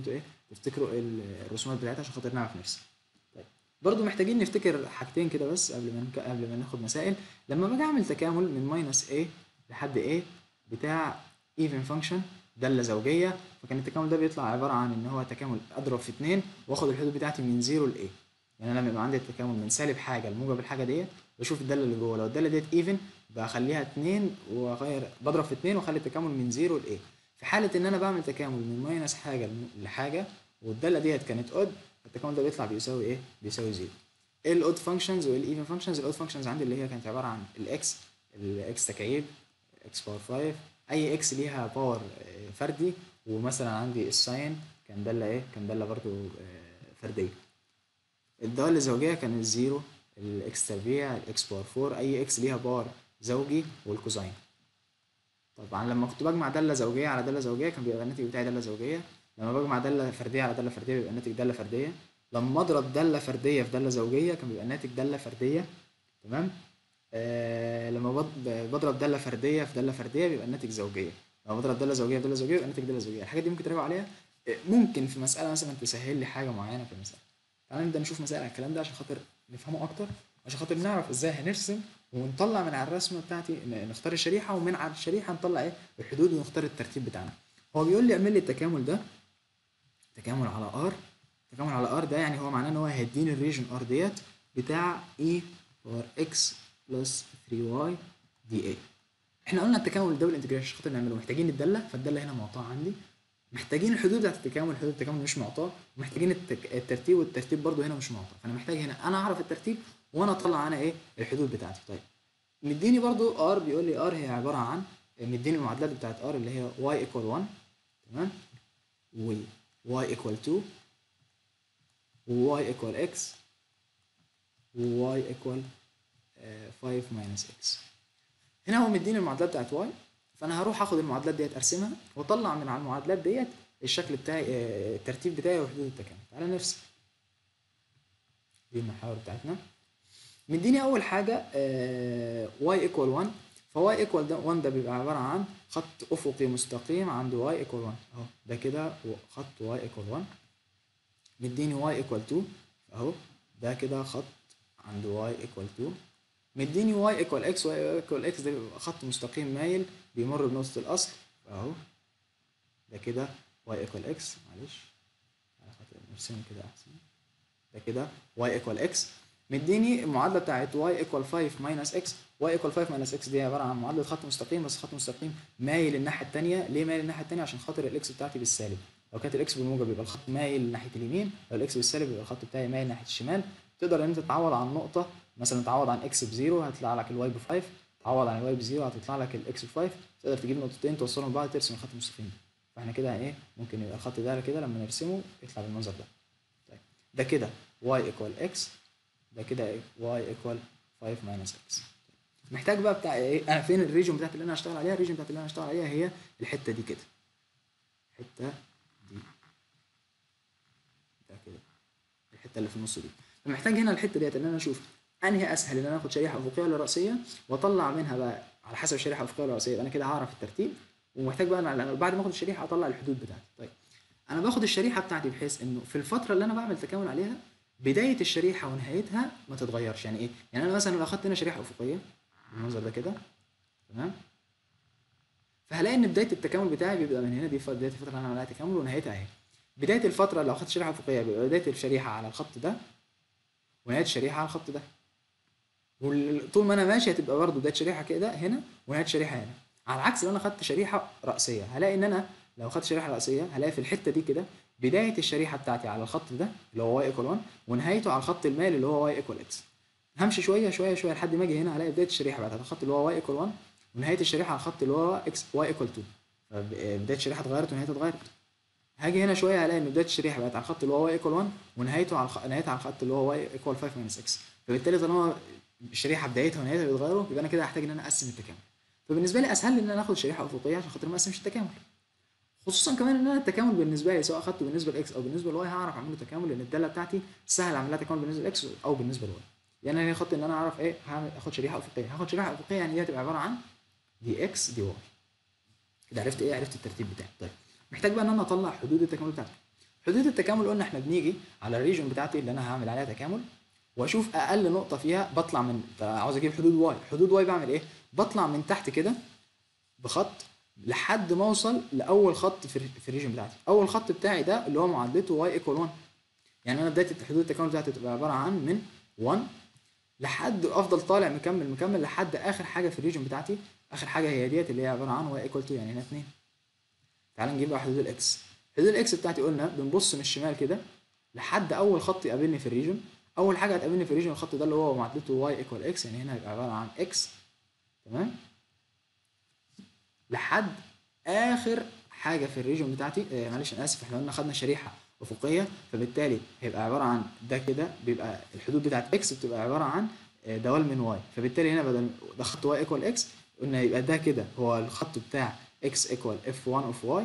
تفتكروا ايه ال- الرسومات بتاعتها عشان خاطر نعرف نرسم طيب برضو محتاجين نفتكر حاجتين كده بس قبل ما نك... قبل ما ناخد مسائل لما باجي اعمل تكامل من ماينس a لحد a بتاع even function دالة زوجية فكان التكامل ده بيطلع عبارة عن ان هو تكامل اضرب في اتنين واخد الحدود بتاعتي من 0 ل a يعني انا لما يبقى عندي التكامل من سالب حاجة لموجب الحاجة ديت بشوف الدالة اللي جوه لو الدالة ديت even بخليها اتنين واغير بضرب في اتنين واخلي التكامل من 0 ل a في حالة ان انا بعمل تكامل من ماينس حاجة لم- لحاجة والدالة ديت كانت اود التكامل ده بيطلع بيساوي ايه؟ بيساوي زيرو. ايه الاود فانكشنز والايفن فانكشنز؟ الاود فانكشنز عندي اللي هي كانت عبارة عن الاكس الاكس تكعيب اكس باور 5 اي اكس ليها باور آه، فردي ومثلا عندي الساين كان دالة ايه؟ كان دالة برضو آه، فردية. الدالة الزوجية كان الزيرو الاكس تربيع الاكس باور 4 اي اكس ليها باور زوجي والكوزاين. طبعا لما كنت بجمع دالة زوجية على دالة زوجية كان بيبقى الناتج بتاعي دالة زوجية لما بجمع دالة فردية على دالة فردية بيبقى الناتج دالة فردية لما اضرب دالة فردية في دالة زوجية كان بيبقى الناتج دالة فردية تمام آه لما بض- بضرب دالة فردية في دالة فردية بيبقى الناتج زوجية لما بضرب دالة زوجية في دالة زوجية بيبقى الناتج دالة زوجية الحاجات دي ممكن تراجعوا عليها آه، ممكن في مسألة مثلا تسهل لي حاجة معينة في المسألة تعالى نبدأ نشوف مسائل على الكلام ده عشان خاطر نفهمه أكتر عشان خاطر نعرف ازاي هنرسم ونطلع من على الرسمة بتاعتي ن- نختار الشريحة ومن على الشريحة نطلع ايه الحدود ونختار الترتيب بتاعنا هو بيقول لي اعمل لي التكامل ده تكامل على ار تكامل على ار ده يعني هو معناه ان هو هيديني الريجن ار ديت بتاع اي باور اكس بلس 3 واي دي اي احنا قلنا التكامل الدبل انتجريشن عشان خاطر نعمله محتاجين الداله فالداله هنا معطاه عندي محتاجين الحدود بتاعت التكامل حدود التكامل مش معطاه ومحتاجين التك... الترتيب والترتيب برضو هنا مش معطاه فانا محتاج هنا انا اعرف الترتيب وانا اطلع انا ايه الحدود بتاعتي طيب مديني برضو ار بيقول لي ار هي عباره عن مديني المعادلات بتاعت ار اللي هي y ايكوال 1 تمام و y ايكوال 2 و y ايكوال x و y ايكوال 5 minus x هنا هو مديني المعادلات بتاعت y فانا هروح اخد المعادلات ديت ارسمها واطلع من على المعادلات ديت الشكل بتاعي آه، الترتيب بتاعي وحدود التكامل تعالى نرسم دي المحاور بتاعتنا مديني اول حاجه آه y ايكوال 1 فy ايكوال 1 ده بيبقى عباره عن خط افقي مستقيم عند y ايكوال 1 اهو ده كده و- خط y ايكوال 1 مديني y ايكوال 2 اهو ده كده خط عند y ايكوال 2 مديني y ايكوال x y ايكوال x ده بيبقى خط مستقيم مايل بيمر بنقطة الأصل أهو ده كده y equal x معلش على خاطر نرسمه كده أحسن ده كده y equal x مديني المعادلة بتاعت y equal 5 minus x y equal 5 minus x دي عبارة عن معادلة خط مستقيم بس خط مستقيم مايل الناحية التانية ليه مايل الناحية التانية عشان خاطر الاكس بتاعتي بالسالب لو كانت الاكس بالموجب يبقى الخط مايل ناحية اليمين لو الاكس بالسالب يبقى الخط بتاعي مايل ناحية الشمال تقدر ان انت تعوض عن نقطة مثلا تعوض عن اكس بزيرو هيطلع لك الواي ب 5 تعوض عن الواي بزيرو هتطلع لك الاكس ب 5 تقدر تجيب نقطتين توصلهم لبعض ترسم الخط المستقيم فاحنا كده ايه ممكن يبقى الخط ده كده لما نرسمه يطلع بالمنظر ده طيب ده كده y equal x ده كده y equal 5 minus x محتاج بقى بتاع ايه انا فين الريجن بتاعت اللي انا هشتغل عليها الريجن بتاعت اللي انا هشتغل عليها هي الحته دي كده الحته دي ده كده الحته اللي في النص دي فمحتاج هنا الحته ديت ان انا اشوف انهي اسهل ان انا اخد شريحه افقيه ولا راسيه واطلع منها بقى على حسب الشريحه الافقيه ولا راسيه يبقى انا كده هعرف الترتيب ومحتاج بقى أنا بعد ما اخد الشريحه اطلع الحدود بتاعتي طيب انا باخد الشريحه بتاعتي بحيث انه في الفتره اللي انا بعمل تكامل عليها بدايه الشريحه ونهايتها ما تتغيرش يعني ايه يعني انا مثلا لو اخدت هنا شريحه افقيه بالمنظر ده كده تمام فهلاقي ان بدايه التكامل بتاعي بيبقى من هنا دي بدايه الفتره اللي انا عملها تكامل ونهايتها اهي بدايه الفتره لو اخدت شريحه افقيه بيبقى بدايه الشريحه على الخط ده ونهايه الشريحه على الخط ده وطول ما انا ماشي هتبقى برضه بدايه شريحه كده هنا ونهايه شريحه هنا على العكس لو انا خدت شريحه راسيه هلاقي ان انا لو خدت شريحه راسيه هلاقي في الحته دي كده بدايه الشريحه بتاعتي على الخط ده اللي هو y ايكوال 1 ونهايته على الخط المائل اللي هو y ايكوال x همشي شويه شويه شويه لحد ما اجي هنا هلاقي بدايه الشريحه بتاعت الخط اللي هو y ايكوال 1 ونهايه الشريحه على الخط اللي هو x y ايكوال 2 فبدايه الشريحه اتغيرت ونهايتها اتغيرت هاجي هنا شويه هلاقي ان بدايه الشريحه بقت على الخط اللي هو y ايكوال 1 ونهايته على الخ... نهايتها على الخط اللي هو y ايكوال 5 minus x فبالتالي طالما الشريحه بدايتها ونهايتها بيتغيروا يبقى انا كده هحتاج ان انا اقسم التكامل فبالنسبه لي اسهل لي ان انا اخد شريحه افقيه عشان خاطر ما اقسمش التكامل خصوصا كمان ان انا التكامل بالنسبه لي سواء اخدته بالنسبه لاكس او بالنسبه لواي هعرف اعمله تكامل لان الداله بتاعتي سهل اعمل لها تكامل بالنسبه لاكس او بالنسبه لواي يعني انا خدت ان انا اعرف ايه هعمل اخد شريحه افقيه هاخد شريحه افقيه يعني دي هتبقى عباره عن دي اكس دي واي كده عرفت ايه عرفت الترتيب بتاعي طيب محتاج بقى ان انا اطلع حدود التكامل بتاعتي حدود التكامل قلنا احنا بنيجي على الريجن بتاعتي اللي انا هعمل عليها تكامل واشوف اقل نقطه فيها بطلع من عاوز اجيب حدود واي حدود واي بعمل ايه بطلع من تحت كده بخط لحد ما اوصل لاول خط في في الريجن بتاعتي اول خط بتاعي ده اللي هو معادلته واي ايكوال 1 يعني انا بدايه حدود التكامل بتاعتي تبقى عباره عن من 1 لحد افضل طالع مكمل مكمل لحد اخر حاجه في الريجن بتاعتي اخر حاجه هي ديت اللي هي عباره عن واي ايكوال 2 يعني هنا 2 تعال نجيب بقى حدود الاكس حدود الاكس بتاعتي قلنا بنبص من الشمال كده لحد اول خط يقابلني في الريجن اول حاجه هتقابلني في الريجن الخط ده اللي هو معادلته واي ايكوال اكس يعني هنا هيبقى عباره عن اكس تمام لحد اخر حاجه في الريجن بتاعتي آه معلش انا اسف احنا قلنا خدنا شريحه افقيه فبالتالي هيبقى عباره عن ده كده بيبقى الحدود بتاعت اكس بتبقى عباره عن آه دوال من واي فبالتالي هنا بدل ده خط واي ايكوال اكس قلنا يبقى ده كده هو الخط بتاع اكس ايكوال اف 1 اوف واي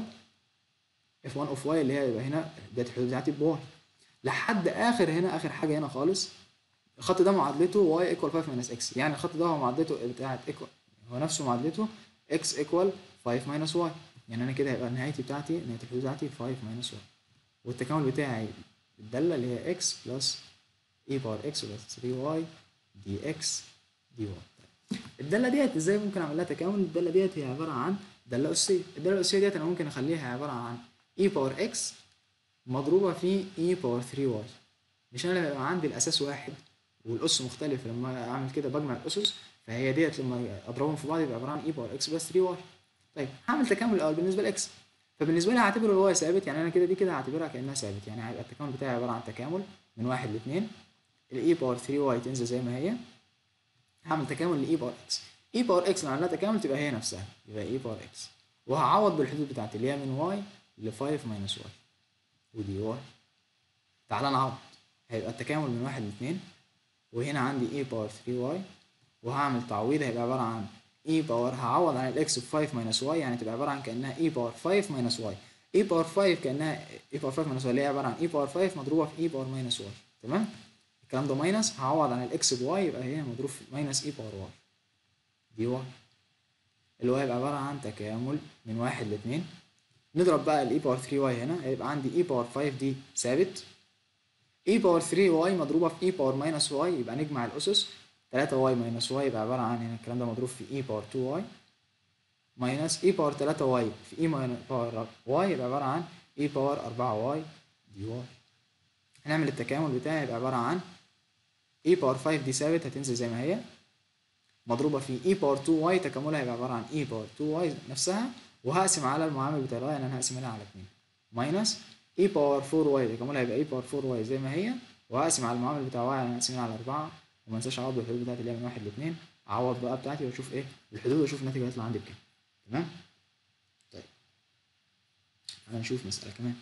اف 1 اوف واي اللي هي يبقى هنا ده الحدود بتاعتي بواي لحد اخر هنا اخر حاجه هنا خالص الخط ده معادلته واي ايكوال 5 ماينس اكس يعني الخط ده هو معادلته بتاعت ايكوال هو نفسه معادلته اكس ايكوال 5 ماينس واي يعني انا كده هيبقى نهايتي بتاعتي نهايه الحدود بتاعتي 5 ماينس واي والتكامل بتاعي الداله اللي هي اكس بلس اي باور اكس بلس 3 واي دي اكس دي واي الداله ديت ازاي ممكن اعمل لها تكامل الداله ديت هي عباره عن داله اسيه الداله الاسيه ديت انا ممكن اخليها عباره عن اي باور اكس مضروبه في اي باور 3 واي مش انا لما يبقى عندي الاساس واحد والاس مختلف لما اعمل كده بجمع الاسس فهي ديت لما اضربهم في بعض يبقى عباره عن اي باور اكس بلس 3 واي طيب هعمل تكامل الاول بالنسبه لاكس فبالنسبه لي هعتبر الواي ثابت يعني انا كده دي كده هعتبرها كانها ثابت يعني هيبقى التكامل بتاعي عباره عن تكامل من واحد لاثنين الاي باور 3 واي تنزل زي ما هي هعمل تكامل لاي باور اكس اي باور اكس لو عملنا تكامل تبقى هي نفسها يبقى اي باور اكس وهعوض بالحدود بتاعتي اللي هي من واي ل 5 ماينس واي ودي واي تعالى نعوض هيبقى التكامل من واحد لاثنين وهنا عندي اي باور 3 واي وهعمل تعويض هيبقى عبارة عن اي باور هعوض عن الاكس ب 5 ماينس واي يعني تبقى عبارة عن كأنها اي باور 5 ماينس واي اي باور 5 كأنها اي باور 5 ماينس واي اللي هي عبارة عن اي باور 5 مضروبة في اي باور ماينس واي تمام الكلام ده ماينس هعوض عن الاكس بواي يبقى هي مضروب في ماينس اي باور واي دي واي اللي هو هيبقى عبارة عن تكامل من واحد لاتنين نضرب بقى الاي باور 3 واي هنا هيبقى عندي اي باور 5 دي ثابت اي باور 3 واي مضروبة في اي باور ماينس واي يبقى نجمع الأسس 3 واي ماينس واي يبقى عبارة عن هنا الكلام ده مضروب في اي باور 2 واي ماينس اي باور 3 واي في اي باور واي يبقى عبارة عن اي باور 4 واي دي واي هنعمل التكامل بتاعي يبقى عبارة عن اي باور 5 دي ثابت هتنزل زي ما هي مضروبة في اي باور 2 واي تكاملها يبقى عبارة عن اي باور 2 واي نفسها وهقسم على المعامل بتاع الواي يعني انا هقسمها على 2 ماينس اي باور 4 واي تكاملها يبقى اي باور 4 واي زي ما هي وهقسم على المعامل بتاع واي يعني هقسمها على 4 وما انساش اعوض بالحدود بتاعتي اللي هي من 1 ل 2 اعوض بقى بتاعتي واشوف ايه الحدود واشوف الناتج هيطلع عندي بكام تمام طيب هنشوف مسألة كمان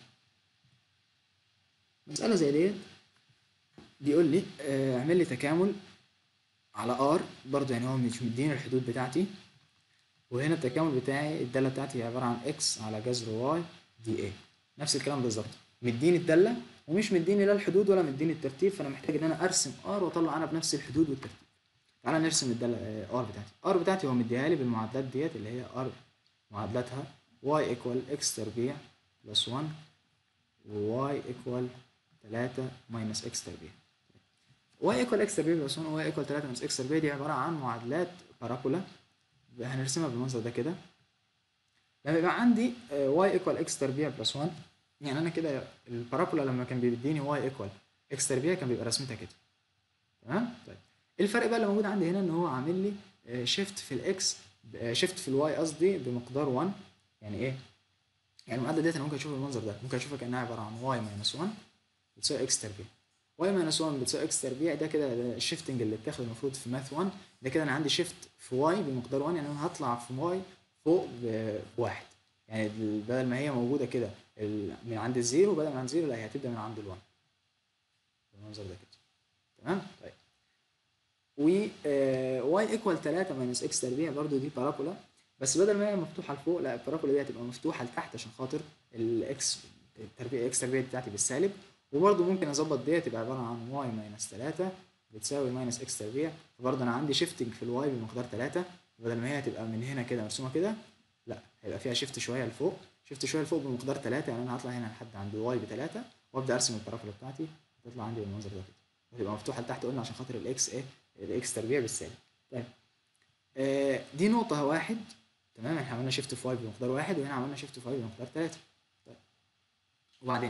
مسألة زي ديت بيقول لي آه، اعمل لي تكامل على ار برضه يعني هو مش مديني الحدود بتاعتي وهنا التكامل بتاعي الدالة بتاعتي عبارة عن اكس على جذر واي دي اي نفس الكلام بالظبط مديني الدالة ومش مديني لا الحدود ولا مديني الترتيب فانا محتاج ان انا ارسم ار واطلع انا بنفس الحدود والترتيب تعالى نرسم الدالة ار بتاعتي ار بتاعتي هو مديها لي بالمعادلات ديت اللي هي ار معادلاتها y equal x تربيع بلس 1 و y equal 3 minus x تربيع y equal x تربيع بلس 1 و y equal 3 minus x تربيع دي عبارة عن معادلات بارابولا هنرسمها بالمنظر ده كده لما يبقى عندي آه، y equal x تربيع بلس 1 يعني انا كده البارابولا لما كان بيديني y equal x تربيع كان بيبقى رسمتها كده تمام طيب إيه الفرق بقى اللي موجود عندي هنا ان هو عامل لي شيفت في الاكس شيفت في الواي قصدي بمقدار 1 يعني ايه يعني المعادله ديت انا ممكن اشوفها بالمنظر ده ممكن اشوفها كانها عباره عن واي ماينس 1 بتساوي اكس تربيع واي ماينس 1 بتساوي اكس تربيع ده كده ده الشيفتنج اللي اتاخد المفروض في ماث 1 ده كده انا عندي شيفت في واي بمقدار 1 يعني انا هطلع في واي فوق بواحد يعني بدل ما هي موجوده كده ال- من عند الزيرو بدل من عند الزيرو لا هي هتبدا من عند ال1 بالمنظر ده كده تمام طيب و واي ايكوال 3 ماينس اكس تربيع برضو دي بارابولا بس بدل ما هي مفتوحه لفوق لا البارابولا دي هتبقى مفتوحه لتحت عشان خاطر الاكس التربيع اكس تربيع بتاعتي بالسالب وبرضو ممكن اظبط ديت تبقى عباره عن واي ماينس 3 بتساوي ماينس اكس تربيع فبرضه انا عندي شيفتنج في الواي بمقدار 3 بدل ما هي هتبقى من هنا كده مرسومه كده لا هيبقى فيها شيفت شويه لفوق شفت شويه لفوق بمقدار 3 يعني انا هطلع هنا لحد عند واي ب 3 وابدا ارسم البارابولا بتاعتي تطلع عندي بالمنظر ده كده وتبقى مفتوحه لتحت قلنا عشان خاطر الاكس ايه الاكس تربيع بالسالب طيب آه دي نقطه واحد تمام احنا عملنا شيفت في واي بمقدار واحد وهنا عملنا شيفت في واي بمقدار 3 طيب وبعدين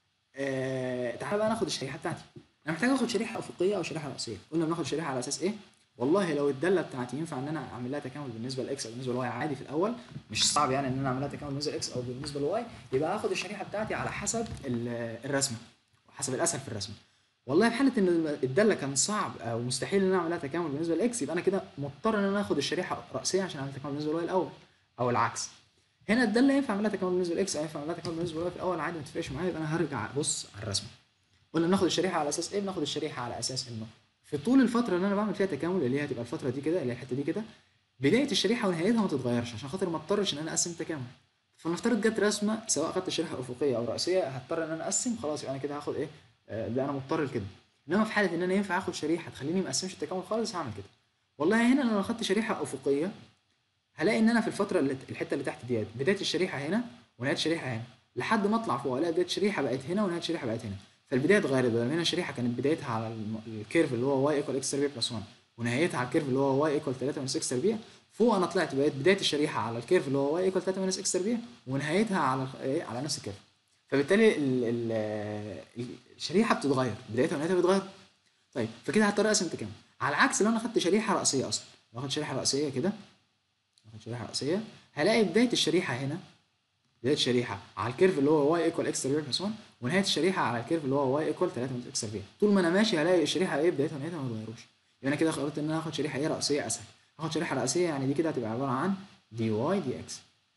آه تعالى بقى ناخد الشريحه بتاعتي انا محتاج اخد شريحه افقيه او شريحه راسيه قلنا بناخد شريحه على اساس ايه والله لو الداله بتاعتي ينفع ان انا اعمل لها تكامل بالنسبه لاكس او بالنسبه لواي عادي في الاول مش صعب يعني ان انا اعمل لها تكامل بالنسبه لاكس او بالنسبه لواي يبقى اخد الشريحه بتاعتي على حسب الرسمه وحسب الاسهل في الرسمه والله في حاله ان الداله كان صعب او مستحيل ان انا اعمل لها تكامل بالنسبه لاكس يبقى انا كده مضطر ان انا اخد الشريحه راسيه عشان اعمل تكامل بالنسبه لواي الاول او العكس هنا الداله ينفع اعمل لها تكامل بالنسبه لاكس او ينفع اعمل لها تكامل بالنسبه لواي في الاول عادي ما تفرقش معايا يبقى انا هرجع ابص على الرسمه قلنا بناخد الشريحه على اساس ايه بناخد الشريحه على اساس انه في طول الفتره اللي انا بعمل فيها تكامل اللي هي هتبقى الفتره دي كده اللي هي الحته دي كده بدايه الشريحه ونهايتها ما تتغيرش عشان خاطر ما اضطرش ان انا اقسم تكامل فنفترض جت رسمه سواء اخدت شريحه افقيه او راسيه هضطر ان انا اقسم خلاص يبقى انا كده هاخد ايه آه ده انا مضطر لكده انما في حاله ان انا ينفع اخد شريحه تخليني ما اقسمش التكامل خالص هعمل كده والله هنا لو اخدت شريحه افقيه هلاقي ان انا في الفتره اللي الحته اللي تحت ديت بدايه الشريحه هنا ونهايه الشريحه هنا لحد ما اطلع فوق الاقي بدايه الشريحه بقت هنا ونهايه الشريحه بقت هنا فالبدايه اتغيرت بدل هنا الشريحه كانت بدايتها على الكيرف اللي هو واي ايكوال اكس تربيع بلس 1 ونهايتها على الكيرف اللي هو واي ايكوال 3 ماينس اكس تربيع فوق انا طلعت بقيت بدايه الشريحه على الكيرف اللي هو واي ايكوال 3 ماينس اكس تربيع ونهايتها على ايه على نفس الكيرف فبالتالي ال ال الشريحه بتتغير بدايتها ونهايتها بتتغير طيب فكده هضطر اقسم تكامل على العكس لو انا خدت شريحه راسيه اصلا لو اخد شريحه راسيه كده اخد شريحه راسيه هلاقي بدايه الشريحه هنا بدايه الشريحه على الكيرف اللي هو واي ايكوال اكس تربيع بلس 1 ونهايه الشريحه على الكيرف اللي هو واي ايكوال 3 ماينس اكس تربيع طول ما انا ماشي هلاقي الشريحه ايه بدايتها ونهايتها ما اتغيروش يبقى انا كده قررت ان انا اخد شريحه ايه راسيه اسهل اخد شريحه راسيه يعني دي كده هتبقى عباره عن دي واي دي اكس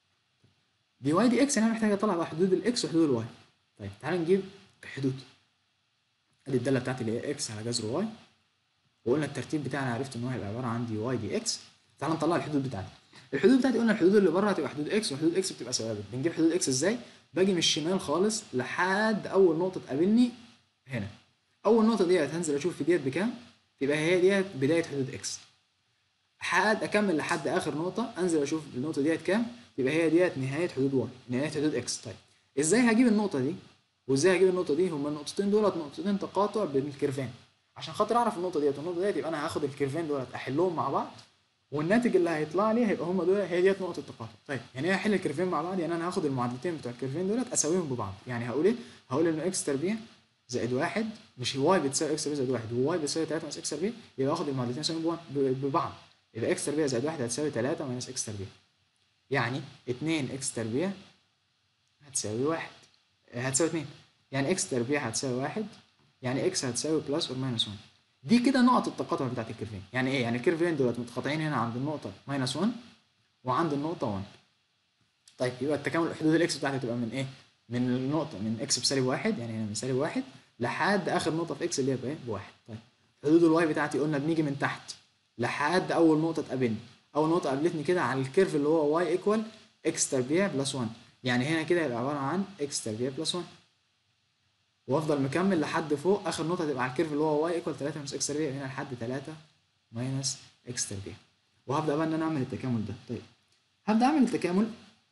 دي واي دي اكس انا محتاج اطلع بقى حدود الاكس وحدود الواي طيب تعالى نجيب الحدود ادي الداله بتاعتي اللي هي اكس على جذر واي وقلنا الترتيب بتاعنا عرفت ان هو هيبقى عباره عن دي واي دي اكس تعالى نطلع الحدود بتاعتي الحدود بتاعتي قلنا الحدود اللي بره هتبقى حدود اكس وحدود اكس بتبقى ثوابت بنجيب حدود اكس ازاي باجي من الشمال خالص لحد اول نقطه تقابلني هنا اول نقطه ديت هنزل اشوف في ديت بكام تبقى هي ديت بدايه حدود اكس حد اكمل لحد اخر نقطه انزل اشوف النقطه ديت كام تبقى هي ديت نهايه حدود واي نهايه حدود اكس طيب ازاي هجيب النقطه دي وازاي هجيب النقطه دي هما النقطتين دولت نقطتين تقاطع بين الكيرفين عشان خاطر اعرف النقطه ديت والنقطه ديت يبقى انا هاخد الكيرفين دولت احلهم مع بعض والناتج اللي هيطلع لي هيبقى هم دول هي ديت نقطه التقاطع طيب يعني ايه احل الكيرفين مع بعض يعني انا هاخد المعادلتين بتوع الكيرفين دولت اساويهم ببعض يعني هقول ايه هقول ان اكس تربيع زائد واحد مش واي بتساوي اكس تربيع زائد واحد وواي بتساوي 3 ناقص اكس تربيع يبقى اخد المعادلتين اساويهم ببعض يبقى اكس تربيع زائد واحد هتساوي 3 ماينس اكس تربيع يعني 2 اكس تربيع هتساوي واحد هتساوي 2 يعني اكس تربيع هتساوي واحد يعني اكس هتساوي بلس اور ماينس 1 دي كده نقط التقاطع بتاعت الكيرفين يعني ايه يعني الكيرفين دولت متقاطعين هنا عند النقطه ماينس 1 وعند النقطه 1 طيب يبقى التكامل حدود الاكس بتاعتي تبقى من ايه من النقطه من اكس بسالب واحد يعني هنا من سالب واحد لحد اخر نقطه في اكس اللي هي بايه بواحد طيب حدود الواي بتاعتي قلنا بنيجي من تحت لحد اول نقطه تقابلني اول نقطه قابلتني كده على الكيرف اللي هو واي ايكوال اكس تربيع بلس 1 يعني هنا كده يبقى عباره عن اكس تربيع بلس 1 وافضل مكمل لحد فوق اخر نقطه تبقى على الكيرف اللي هو واي ايكوال 3 ماينس اكس تربيع هنا لحد 3 ماينس اكس تربيع وهبدا بقى ان انا اعمل التكامل ده طيب هبدا اعمل التكامل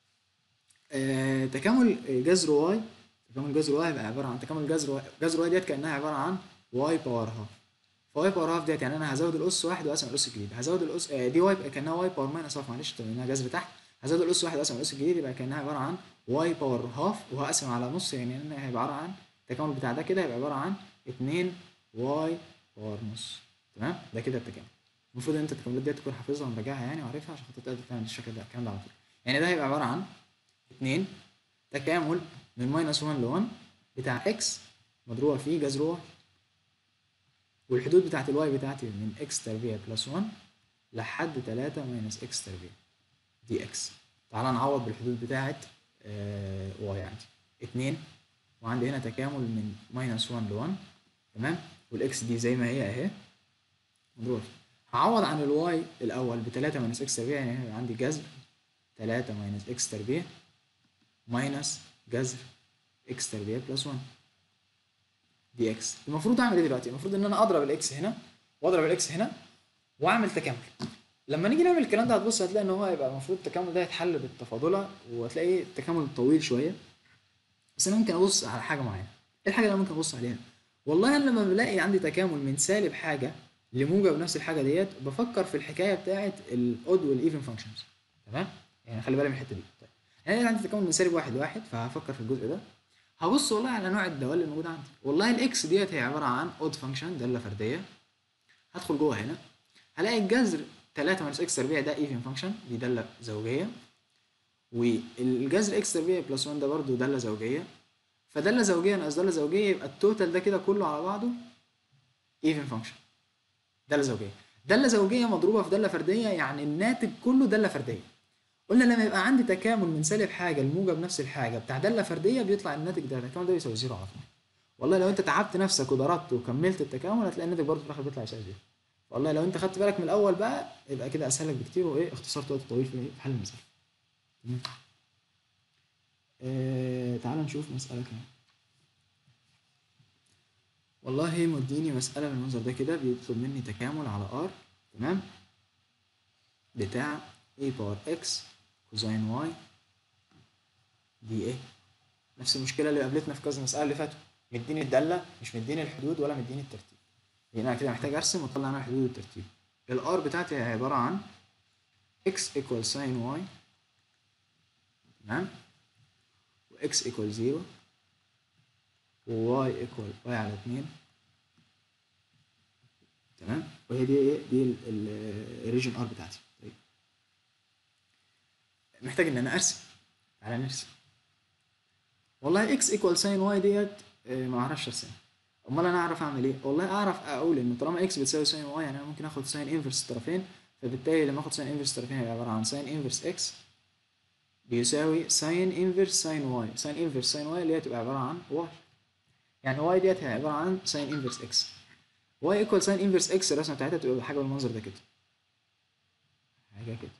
آه تكامل جذر واي تكامل جذر واي هيبقى عباره عن تكامل جذر واي جذر واي ديت كانها عباره عن واي باور هاف فواي باور هاف ديت يعني انا هزود الاس واحد واقسم الاس الجديد هزود الاس آه دي واي كانها واي باور ماينس هاف معلش لانها جذر تحت هزود الاس واحد واقسم الاس الجديد يبقى كانها عباره عن واي باور هاف وهقسم على نص يعني هيبقى عباره عن التكامل بتاع ده كده هيبقى عباره عن 2 واي باور نص تمام ده كده التكامل المفروض ان انت التكاملات دي تكون حافظها ومراجعها يعني وعارفها عشان خاطر تقدر تعمل الشكل ده الكلام ده على طول يعني ده هيبقى عباره عن 2 تكامل من ماينس 1 ل 1 بتاع اكس مضروبه في جذر واي والحدود بتاعت الواي بتاعتي من اكس تربيع بلس 1 لحد 3 ماينس اكس تربيع دي اكس تعال نعوض بالحدود بتاعت آه واي عندي 2 وعندي هنا تكامل من ماينس 1 ل 1 تمام والاكس دي زي ما هي اهي مضروبه هعوض عن الواي الاول ب 3 ماينس اكس تربيع يعني عندي جذر 3 ماينس اكس تربيع ماينس جذر اكس تربيع بلس 1 دي اكس المفروض اعمل ايه دلوقتي المفروض ان انا اضرب الاكس هنا واضرب الاكس هنا واعمل تكامل لما نيجي نعمل الكلام ده هتبص هتلاقي ان هو هيبقى المفروض التكامل ده يتحل بالتفاضله وهتلاقي التكامل طويل شويه بس انا ممكن ابص على حاجه معينه ايه الحاجه اللي أنا ممكن ابص عليها والله انا لما بلاقي عندي تكامل من سالب حاجه لموجب نفس الحاجه ديت بفكر في الحكايه بتاعه الاود والايفن فانكشنز تمام يعني خلي بالك من الحته دي طيب يعني انا عندي تكامل من سالب واحد لواحد فهفكر في الجزء ده هبص والله على نوع الدوال اللي موجود عندي والله الاكس ديت هي عباره عن اود فانكشن داله فرديه هدخل جوه هنا هلاقي الجذر 3 ناقص اكس تربيع ده ايفن فانكشن دي داله زوجيه والجذر اكس تربيع بلس 1 ده برضو داله زوجيه فداله زوجيه ناقص داله زوجيه يبقى التوتال ده كده كله على بعضه ايفن فانكشن داله زوجيه داله زوجيه مضروبه في داله فرديه يعني الناتج كله داله فرديه قلنا لما يبقى عندي تكامل من سالب حاجه لموجب نفس الحاجه بتاع داله فرديه بيطلع الناتج ده التكامل ده بيساوي زيرو على طول والله لو انت تعبت نفسك وضربت وكملت التكامل هتلاقي الناتج برضه في الاخر بيطلع يساوي زيرو والله لو انت خدت بالك من الاول بقى يبقى كده اسهل لك بكتير وايه اختصرت وقت طويل في في حل المسألة تمام آه تعال نشوف مسألة كمان والله مديني مسألة بالمنظر ده كده بيطلب مني تكامل على ار تمام بتاع a باور x كوزين y دي ايه نفس المشكلة اللي قابلتنا في كذا مسألة اللي فاتوا مديني الدالة مش مديني الحدود ولا مديني الترتيب يعني انا كده محتاج ارسم واطلع عنها الحدود والترتيب الار بتاعتي هي عبارة عن x equal sin y تمام و x equal 0 و y equal y على 2 تمام وهي دي ايه دي الريجن ار بتاعتي طيب محتاج ان انا ارسم تعالى نرسم والله x equal sin y ديت آه، ما اعرفش ارسمها امال انا اعرف اعمل ايه والله اعرف اقول ان طالما x بتساوي sin y يعني انا ممكن اخد sin انفرس الطرفين فبالتالي لما اخد sin انفرس الطرفين هيبقى عباره عن sin انفرس x بيساوي sin انفرس sin y sin انفرس sin y اللي هي تبقى عباره عن y يعني y ديت هي عباره عن sin انفرس x y equal sin انفرس x الرسمه بتاعتها تبقى حاجه بالمنظر ده كده حاجه كده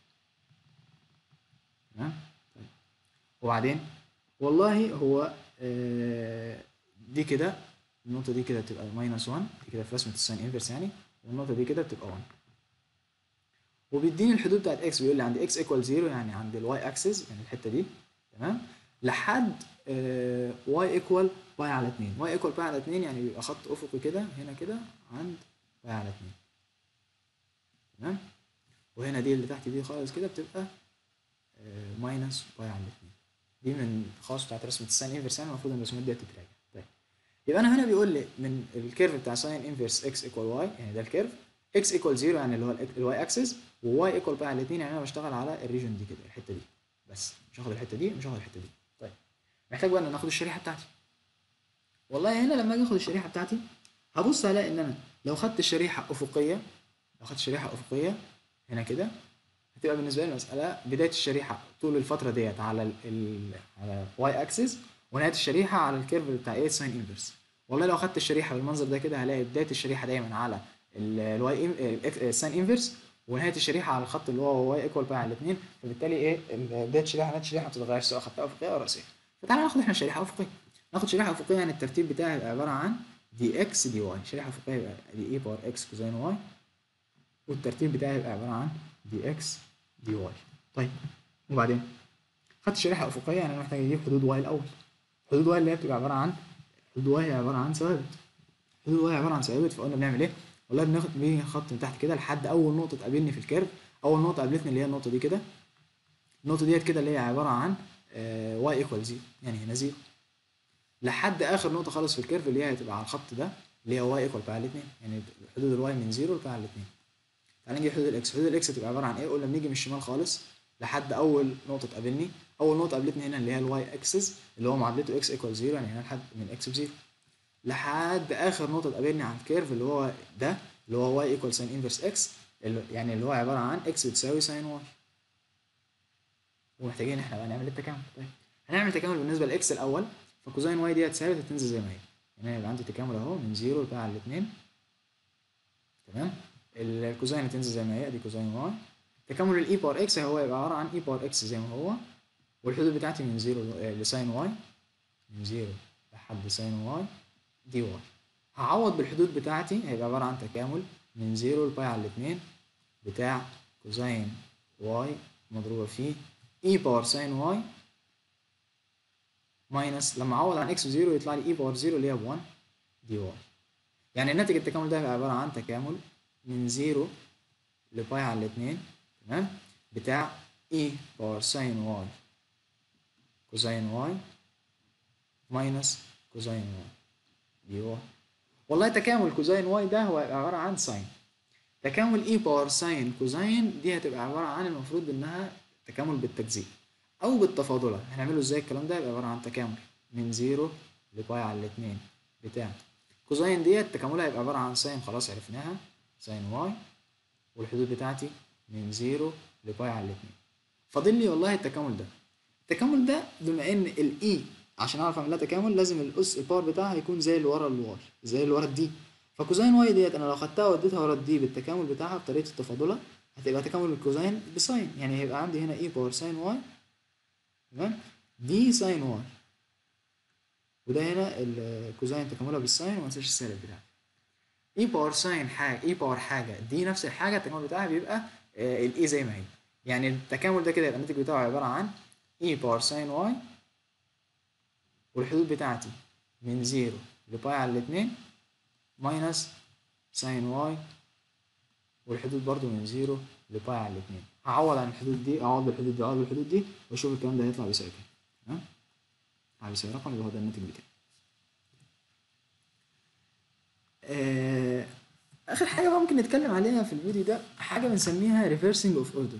تمام طيب وبعدين والله هو آه، دي كده النقطة دي كده تبقى ماينس 1 دي كده في رسمة الساين انفرس يعني والنقطة دي كده بتبقى 1 وبيديني الحدود بتاعت اكس بيقول لي عند اكس ايكوال 0 يعني عند الواي اكسس يعني الحتة دي تمام لحد واي ايكوال باي على 2 واي ايكوال باي على 2 يعني بيبقى خط افقي كده هنا كده عند باي على 2 تمام وهنا دي اللي تحت دي خالص كده بتبقى ماينس باي على 2 دي من الخاص بتاعت رسمة الساين انفرس يعني المفروض ان الرسومات دي تتراجع طيب يبقى انا هنا بيقول لي من الكيرف بتاع ساين انفرس اكس ايكوال واي يعني ده الكيرف اكس ايكوال 0 يعني اللي هو الواي اكسس وواي ايكوال باي على 2 يعني انا بشتغل على الريجن دي كده الحته دي بس مش هاخد الحته دي مش هاخد الحته دي طيب محتاج بقى ان انا اخد الشريحه بتاعتي والله هنا لما اجي اخد الشريحه بتاعتي هبص هلاقي ان انا لو خدت الشريحه افقيه لو خدت شريحه افقيه هنا كده هتبقى بالنسبه لي المساله بدايه الشريحه طول الفتره ديت على ال ال على واي اكسس ونهايه الشريحه على الكيرف بتاع ايه ساين انفرس والله لو خدت الشريحه بالمنظر ده كده هلاقي بدايه الشريحه دايما على الواي الساين انفرس ونهايه الشريحه على الخط اللي هو واي ايكوال باي على الاثنين فبالتالي ايه ال- بدايه الشريحه نهايه الشريحه ما بتتغيرش سواء خدتها افقيه او راسيه فتعالى ناخد احنا شريحه افقيه ناخد شريحه افقيه يعني الترتيب بتاعها يبقى عباره عن دي اكس دي واي شريحه افقيه يبقى دي اي باور اكس كوزين واي والترتيب بتاعي يبقى عباره عن دي اكس دي واي طيب وبعدين خدت شريحه افقيه يعني انا محتاج اجيب حدود واي الاول حدود واي اللي هي بتبقى عباره عن حدود واي هي عباره عن ثوابت حدود واي عباره عن ثوابت فقلنا بنعمل ايه والله بناخد بنيجي خط من تحت كده لحد اول نقطه تقابلني في الكيرف اول نقطه قابلتني اللي هي النقطه دي كده النقطه ديت كده اللي هي عباره عن واي ايكوال زيرو يعني هنا زيرو لحد اخر نقطه خالص في الكيرف اللي هي هتبقى على الخط ده اللي هي واي ايكوال باي على 2 يعني حدود الواي من زيرو لباي على 2 تعالى نجي حدود الاكس حدود الاكس هتبقى عباره عن ايه قلنا بنيجي من الشمال خالص لحد اول نقطه تقابلني اول نقطه قابلتني هنا اللي هي الواي اكسس اللي هو معادلته اكس ايكوال 0 يعني هنا لحد من اكس بزيرو لحد اخر نقطه تقابلني على الكيرف اللي هو ده اللي هو واي ايكوال ساين انفرس اكس يعني اللي هو عباره عن اكس بتساوي ساين واي ومحتاجين احنا بقى نعمل التكامل طيب هنعمل تكامل بالنسبه لاكس الاول فكوزين واي ديت ثابت هتنزل زي ما هي يعني يبقى عندي تكامل اهو من 0 لبقى على الاثنين تمام الكوزين هتنزل زي ما هي دي كوزين واي تكامل الاي باور اكس هو يبقى عباره عن اي باور اكس زي ما هو والحدود بتاعتي من 0 لساين واي من 0 لحد ساين واي دي واي هعوض بالحدود بتاعتي هيبقى عباره عن تكامل من 0 لباي على الاثنين بتاع كوزين واي مضروبة في اي باور ساين واي ماينس لما اعوض عن اكس بزيرو يطلع لي اي باور زيرو اللي هي ب 1 دي واي يعني الناتج التكامل ده هيبقى عبارة عن تكامل من زيرو لباي على الاتنين تمام بتاع اي باور ساين واي كوزين واي ماينس كوزين واي دي واي والله تكامل كوزين واي ده هو هيبقى عبارة عن ساين تكامل اي باور ساين كوزين دي هتبقى عبارة عن المفروض انها تكامل بالتجزيء او بالتفاضلة هنعمله ازاي الكلام ده هيبقى عبارة عن تكامل من زيرو لباي على الاتنين بتاع كوزين ديت تكاملها هيبقى عبارة عن ساين خلاص عرفناها ساين واي والحدود بتاعتي من زيرو لباي على الاتنين فاضل لي والله التكامل ده التكامل ده بما ان الاي عشان اعرف اعمل لها تكامل لازم الاس الباور بتاعها يكون زي اللي ورا الواي زي اللي ورا الدي فكوزين واي ديت انا لو خدتها واديتها ورا الدي بالتكامل بتاعها بطريقه التفاضله هتبقى تكامل الكوزين بساين يعني هيبقى عندي هنا اي باور ساين واي تمام دي ساين واي وده هنا الكوزين تكاملها بالساين وما انساش السالب بتاعها اي باور ساين حاجه اي باور حاجه دي نفس الحاجه التكامل بتاعها بيبقى آه الاي زي ما هي يعني التكامل ده كده يبقى الناتج بتاعه عباره عن اي باور ساين واي والحدود بتاعتي من زيرو لباي على الاتنين ماينس ساين واي والحدود برضو من زيرو لباي على الاتنين هعوض عن الحدود دي اعوض بالحدود دي اعوض بالحدود دي واشوف الكلام ده هيطلع بيساوي كام تمام هيساوي رقم يبقى هو ده الناتج بتاعي آه اخر حاجه بقى ممكن نتكلم عليها في الفيديو ده حاجه بنسميها ريفرسنج اوف اوردر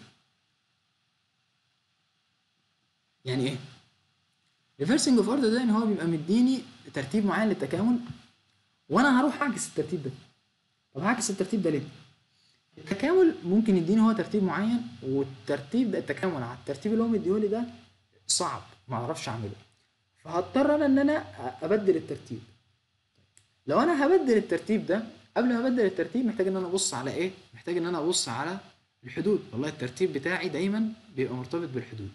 يعني ايه ريفرسنج اوف اوردر ده ان هو بيبقى مديني ترتيب معين للتكامل وانا هروح اعكس الترتيب ده طب هعكس الترتيب ده ليه التكامل ممكن يديني هو ترتيب معين والترتيب ده التكامل على الترتيب اللي هو مديهولي ده صعب ما اعرفش اعمله فهضطر انا ان انا ابدل الترتيب لو انا هبدل الترتيب ده قبل ما ابدل الترتيب محتاج ان انا ابص على ايه محتاج ان انا ابص على الحدود والله الترتيب بتاعي دايما بيبقى مرتبط بالحدود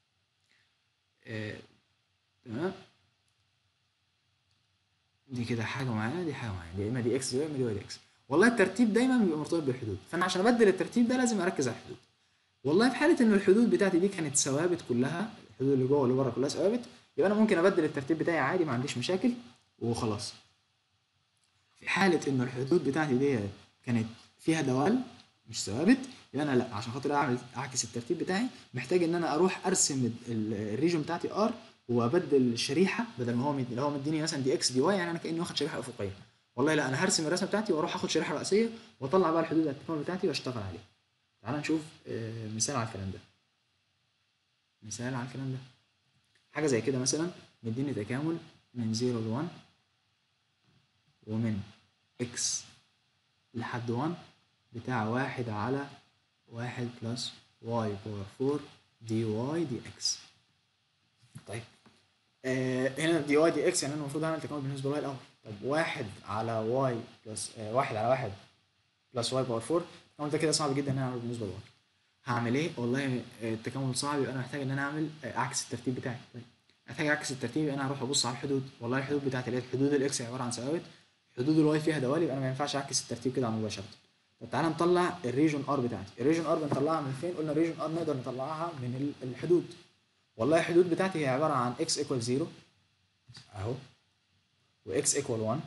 تمام دي كده حاجه معينه دي حاجه معينه دي اما دي اكس يا اما دي واي دي اكس والله الترتيب دايما بيبقى مرتبط بالحدود فانا عشان ابدل الترتيب ده لازم اركز على الحدود والله في حاله ان الحدود بتاعتي دي كانت ثوابت كلها الحدود اللي جوه واللي بره كلها ثوابت يبقى انا ممكن ابدل الترتيب بتاعي عادي ما عنديش مشاكل وخلاص في حاله ان الحدود بتاعتي دي كانت فيها دوال مش ثوابت يبقى انا لا عشان خاطر اعمل اعكس الترتيب بتاعي محتاج ان انا اروح ارسم الريجن بتاعتي ار وابدل الشريحه بدل ما هو مدي لو هو مديني مثلا دي اكس دي واي يعني انا كاني واخد شريحه افقيه والله لا انا هرسم الرسمه بتاعتي واروح اخد شريحه رئيسيه واطلع بقى الحدود التكامل بتاعتي واشتغل عليها تعال نشوف مثال على الكلام ده مثال على الكلام ده حاجه زي كده مثلا مديني تكامل من 0 ل 1 ومن اكس لحد 1 بتاع واحد على واحد بلس واي باور 4 دي واي دي اكس طيب آه هنا دي واي دي اكس يعني انا المفروض اعمل تكامل بالنسبه لواي الاول طب واحد على واي بلس آه واحد على واحد بلس واي باور 4 التكامل ده كده صعب جدا ان انا اعمله بالنسبه لواي هعمل ايه والله التكامل صعب يبقى انا محتاج ان انا اعمل آه اعكس الترتيب بتاعي طيب محتاج اعكس الترتيب يبقى انا هروح ابص على الحدود والله الحدود بتاعتي اللي هي حدود الاكس عباره عن ثوابت حدود الواي فيها دوال يبقى انا ما ينفعش اعكس الترتيب كده مباشره طب تعالى نطلع الريجون ار بتاعتي الريجون ار بنطلعها من فين قلنا الريجون ار نقدر نطلعها من الحدود والله الحدود بتاعتي هي عباره عن x equal 0 اهو و x equal 1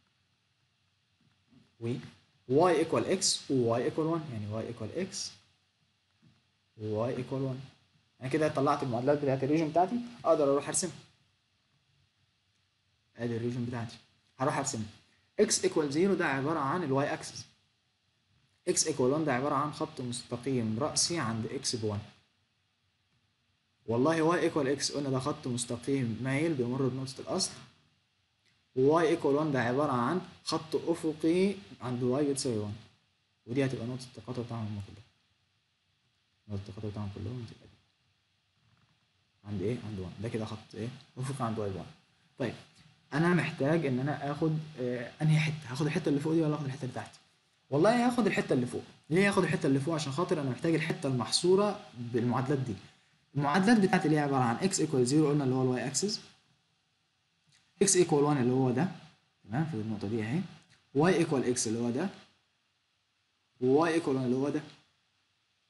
و y equal x و y equal 1 يعني y equal x و y equal 1 انا كده طلعت المعادلات بتاعت الريجن بتاعتي اقدر اروح ارسمها ادي الريجن بتاعتي هروح ارسمها x equal 0 ده عباره عن الواي اكسس x equal 1 ده عباره عن خط مستقيم رأسي عند x ب 1 والله y equal x قلنا ده خط مستقيم مايل بيمر بنقطة الأصل و y equal 1 ده عبارة عن خط أفقي عند y بتساوي 1 ودي هتبقى نقطة التقاطع بتاعهم هما كلهم نقطة التقاطع بتاعهم كلهم هتبقى دي عند ايه؟ عند 1 ده كده خط ايه؟ أفقي عند y 1 طيب أنا محتاج إن أنا آخد آه أنهي حتة؟ هاخد الحتة اللي فوق دي ولا آخد الحتة اللي تحت؟ والله هاخد الحتة اللي فوق ليه هاخد الحتة اللي فوق؟ عشان خاطر أنا محتاج الحتة المحصورة بالمعادلات دي المعادلات بتاعتي اللي هي عباره عن x equal 0 قلنا اللي هو الواي اكسس x equal 1 اللي هو ده تمام في النقطه دي اهي y equal x اللي هو ده و y equal 1 اللي هو ده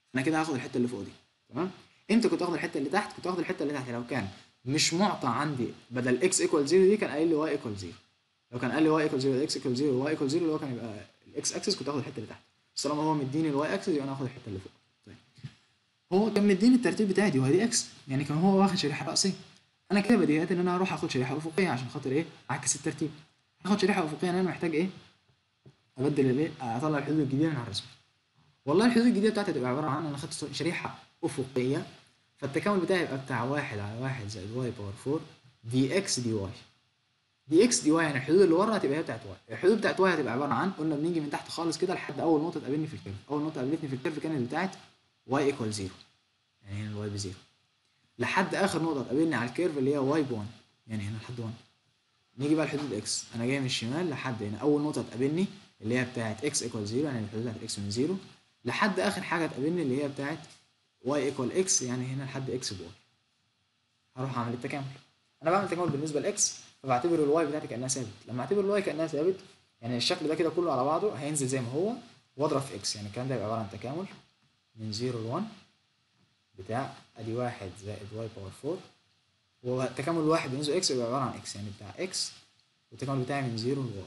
انا كده هاخد الحته اللي فوق دي تمام امتى كنت اخد الحته اللي تحت كنت اخد الحته اللي تحت لو كان مش معطى عندي بدل اكس ايكوال 0 دي كان قايل لي واي ايكوال 0 لو كان قال لي واي ايكوال 0 اكس ايكوال 0 واي ايكوال 0 اللي هو كان يبقى الاكس اكسس كنت اخد الحته اللي تحت بس طالما هو مديني الواي اكسس يبقى انا هاخد الحته اللي فوق طيب هو كان مديني الترتيب بتاعي دي واي دي اكس يعني كان هو واخد شريحه راسيه انا كده بديهيات ان انا هروح اخد شريحه افقيه عشان خاطر ايه اعكس الترتيب هاخد شريحه افقيه يعني انا محتاج ايه ابدل الايه اطلع الحدود الجديده من على الرسم والله الحدود الجديده بتاعتي هتبقى عباره عن انا خدت شريحه افقيه فالتكامل بتاعي يبقى بتاع واحد على واحد زائد واي باور 4 دي اكس دي واي دي اكس دي واي يعني الحدود اللي ورا هتبقى هي بتاعت واي الحدود بتاعت واي هتبقى عباره عن قلنا بنيجي من تحت خالص كده لحد اول نقطه تقابلني في الكيرف اول نقطه قابلتني في الكيرف كانت بتاعت واي ايكوال 0 يعني هنا الواي بزيرو لحد اخر نقطه تقابلني على الكيرف اللي هي واي ب 1 يعني هنا لحد 1 نيجي بقى لحدود اكس انا جاي من الشمال لحد هنا اول نقطه تقابلني اللي هي بتاعت اكس ايكوال 0 يعني الحدود بتاعت اكس من 0 لحد اخر حاجه تقابلني اللي هي بتاعت واي ايكوال اكس يعني هنا لحد اكس بواي هروح اعمل التكامل انا بعمل تكامل بالنسبه لاكس فبعتبر الواي بتاعتي كانها ثابت لما اعتبر الواي كانها ثابت يعني الشكل ده كده كله على بعضه هينزل زي ما هو واضرب في اكس يعني الكلام ده يبقى عباره عن تكامل من 0 ل 1 بتاع ادي واحد زائد واي باور 4 وتكامل واحد بالنسبه لاكس يبقى عباره عن اكس يعني بتاع اكس والتكامل بتاعي من 0 لواي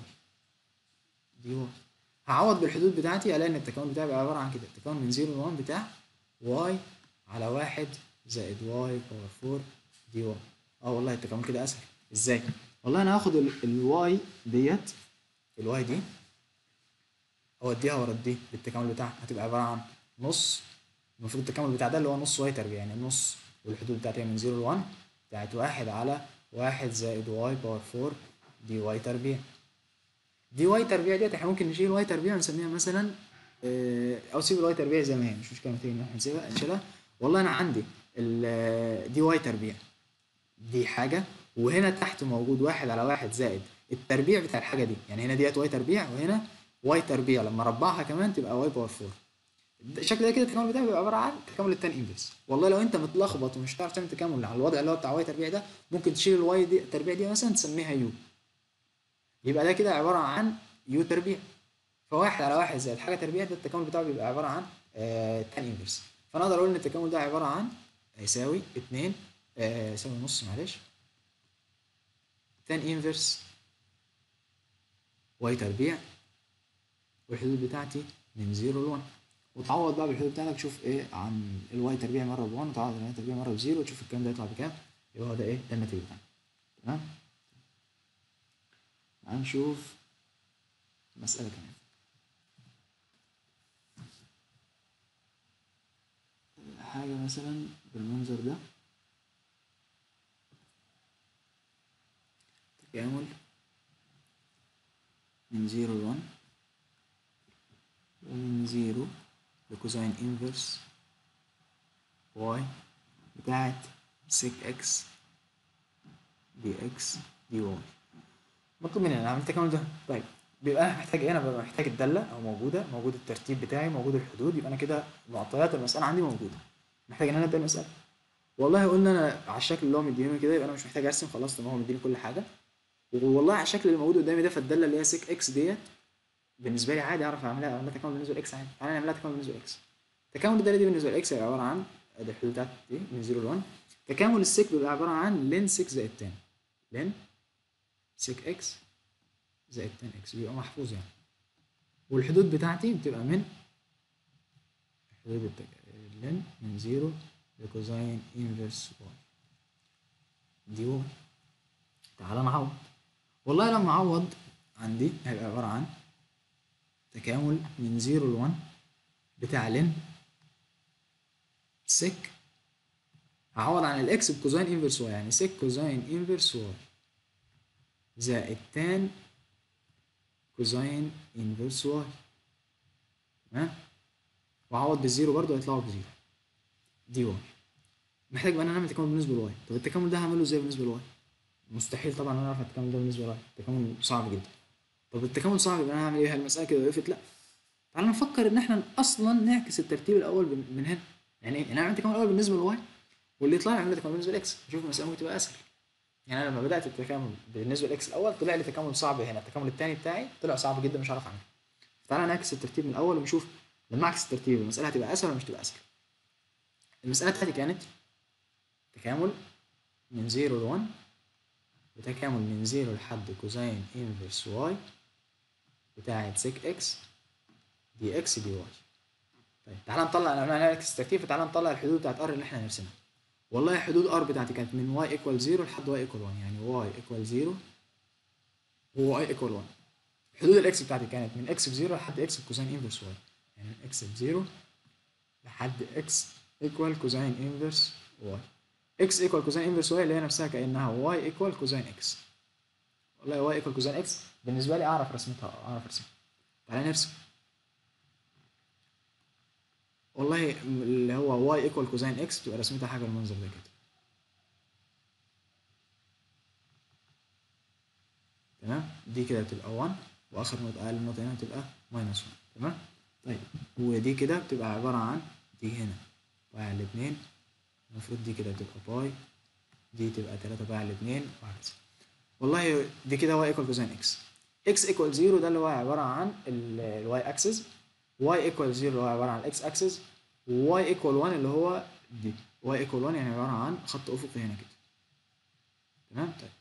دي واي هعوض بالحدود بتاعتي الاقي ان التكامل بتاعي بقى عباره عن كده التكامل من 0 ل 1 بتاع واي على واحد زائد واي باور 4 دي واي اه والله التكامل كده اسهل ازاي والله انا هاخد الواي ديت الواي دي اوديها ورا دي بالتكامل بتاعها هتبقى عباره عن نص المفروض التكامل بتاع ده اللي هو نص واي تربيع يعني النص والحدود بتاعتي من 0 ل 1 بتاعت واحد على واحد زائد واي باور 4 دي واي تربيع دي واي تربيع ديت احنا ممكن نشيل واي تربيع ونسميها مثلا اه او سيب الواي تربيع زي ما هي مش مشكله تيجي احنا نسيبها نشيلها والله انا عندي دي واي تربيع دي حاجه وهنا تحت موجود واحد على واحد زائد التربيع بتاع الحاجه دي يعني هنا ديت واي تربيع وهنا واي تربيع لما اربعها كمان تبقى واي باور 4 الشكل ده كده التكامل بتاعي بيبقى عباره عن تكامل التان انفرس والله لو انت متلخبط ومش هتعرف تعمل تكامل على الوضع اللي هو بتاع واي تربيع ده ممكن تشيل الواي دي التربيع دي مثلا تسميها يو يبقى ده كده عباره عن يو تربيع فواحد على واحد زائد حاجه تربيع ده التكامل بتاعه بيبقى عباره عن آه تان انفرس فانا اقدر اقول ان التكامل ده عباره عن هيساوي 2 آه يساوي نص معلش تان انفرس واي تربيع والحدود بتاعتي من 0 ل 1 وتعوض بقى بالحدود بتاعتك تشوف ايه عن الواي تربيع مره ب 1 وتعوض الواي تربيع مره بزيرو وتشوف الكلام ده يطلع بكام يبقى هو ده ايه ده النتيجه بتاعنا تمام هنشوف مسألة كمان حاجة مثلا بالمنظر ده تكامل من زيرو لون ومن زيرو لكوزين انفرس واي بتاعت سيك اكس دي اكس دي واي مطلوب مني انا اعمل التكامل ده طيب بيبقى انا محتاج ايه انا ببقى محتاج الداله او موجوده موجود الترتيب بتاعي موجود الحدود يبقى انا كده معطيات المساله عندي موجوده محتاج ان انا ابدا المساله والله قلنا انا على الشكل اللي هو مديني كده يبقى انا مش محتاج ارسم خلاص طالما هو مديني كل حاجه والله على الشكل اللي موجود قدامي ده فالداله اللي هي سيك اكس ديت بالنسبه لي عادي اعرف اعملها اعملها تكامل بالنسبه لاكس عادي تعالى نعملها تكامل بالنسبه لاكس تكامل الداله دي بالنسبه لاكس هيبقى عباره عن ادي الحدود بتاعتي دي من 0 ل 1 تكامل السيك بيبقى عباره عن لين 6 زائد 10 لين سيك اكس زائد 10 اكس بيبقى محفوظ يعني والحدود بتاعتي بتبقى من حدود التك... لين من 0 لكوزين انفرس واي دي واي تعالى نعوض والله لما اعوض عندي هيبقى عباره عن تكامل من 0 ل 1 بتاع لين سيك هعوض عن الاكس بكوزين انفرس واي يعني سيك كوزين انفرس واي زائد تان كوزين انفرس واي تمام وأعوض بالزيرو برضه هيطلعوا بزيرو دي واي محتاج بقى انا اعمل تكامل بالنسبه لواي طب التكامل ده هعمله ازاي بالنسبه لواي مستحيل طبعا انا اعرف التكامل ده بالنسبه لواي التكامل صعب جدا طب التكامل صعب يبقى انا هعمل ايه المساله كده وقفت لا تعالى نفكر ان احنا اصلا نعكس الترتيب الاول من هنا يعني ايه؟ يعني اعمل التكامل الاول بالنسبه لواي واللي يطلع لي اعمل التكامل بالنسبه لاكس شوف المساله ممكن تبقى اسهل يعني انا لما بدات التكامل بالنسبه لاكس الاول طلع لي تكامل صعب هنا التكامل الثاني بتاعي طلع صعب جدا مش عارف اعمله تعالى نعكس الترتيب من الاول ونشوف لما اعكس الترتيب المساله هتبقى اسهل ولا مش تبقى اسهل المسألة بتاعتي كانت تكامل من زيرو لون وتكامل من زيرو لحد كوزين انفرس واي بتاعت سيك اكس دي اكس دي واي طيب تعالى نطلع انا هنركز ترتيب فتعالى نطلع الحدود بتاعت ار اللي احنا هنرسمها والله حدود ار بتاعتي كانت من واي ايكوال 0 لحد واي ايكوال 1 يعني واي ايكوال 0 وواي ايكوال 1 حدود الاكس بتاعتي كانت من اكس بزيرو لحد اكس بكوزين انفرس واي يعني من اكس بزيرو لحد اكس ايكوال كوزين انفرس واي اكس ايكوال كوزين انفرس واي اللي هي نفسها كانها واي ايكوال كوزين اكس والله واي ايكوال كوزين اكس بالنسبه لي اعرف رسمتها اعرف ارسمها تعالى نرسم والله اللي هو واي ايكوال كوزين اكس بتبقى رسمتها حاجه بالمنظر ده كده تمام دي كده بتبقى 1 واخر نقطه اقل نقطه هنا بتبقى ماينس 1 تمام طيب ودي كده بتبقى عباره عن دي هنا باي على الاتنين المفروض دي كده بتبقى باي دي تبقى 3 باي على الاتنين وهكذا والله دي كده واي ايكوال كوزين اكس اكس ايكوال 0 ده اللي هو عباره عن الواي اكسس واي ايكوال 0 اللي هو عباره عن الاكس اكسس وواي ايكوال 1 اللي هو دي واي ايكوال 1 يعني عباره عن خط افقي هنا كده تمام طيب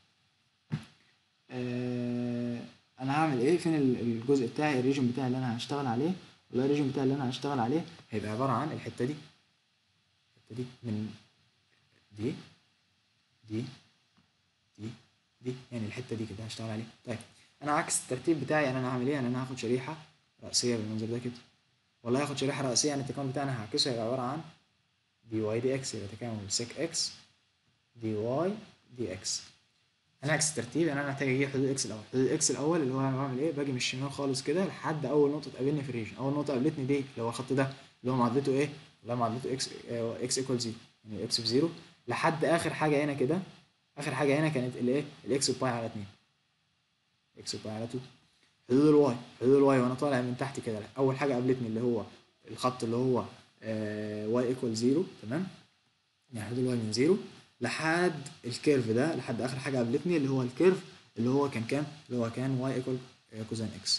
آه انا هعمل ايه فين الجزء بتاعي الريجن بتاعي اللي انا هشتغل عليه والله الريجن بتاعي اللي انا هشتغل عليه هيبقى عباره عن الحته دي الحته دي من دي دي دي دي يعني الحته دي كده هشتغل عليها طيب انا عكس الترتيب بتاعي يعني انا هعمل ايه يعني انا هاخد شريحه رأسية بالمنظر ده كده والله هاخد شريحة رأسية يعني التكامل بتاعنا هعكسه هيبقى عبارة عن دي واي دي اكس يبقى تكامل سيك اكس دي واي دي اكس هنعكس الترتيب يعني انا محتاج اجيب حدود اكس الاول حدود اكس الاول اللي هو انا بعمل ايه باجي من الشمال خالص كده لحد اول نقطة تقابلني في الريجن اول نقطة قابلتني دي اللي هو الخط ده اللي هو معادلته ايه اللي هو معادلته اكس اكس ايكوال زيرو يعني اكس بزيرو لحد اخر حاجة هنا كده اخر حاجة هنا كانت الايه الاكس باي على اتنين اكس باي على 2 حدود الواي حدود الواي وانا طالع من تحت كده اول حاجه قابلتني اللي هو الخط اللي هو واي ايكوال زيرو تمام يعني حدود الواي من زيرو لحد الكيرف ده لحد اخر حاجه قابلتني اللي هو الكيرف اللي هو كان كام اللي هو كان واي ايكوال كوزين اكس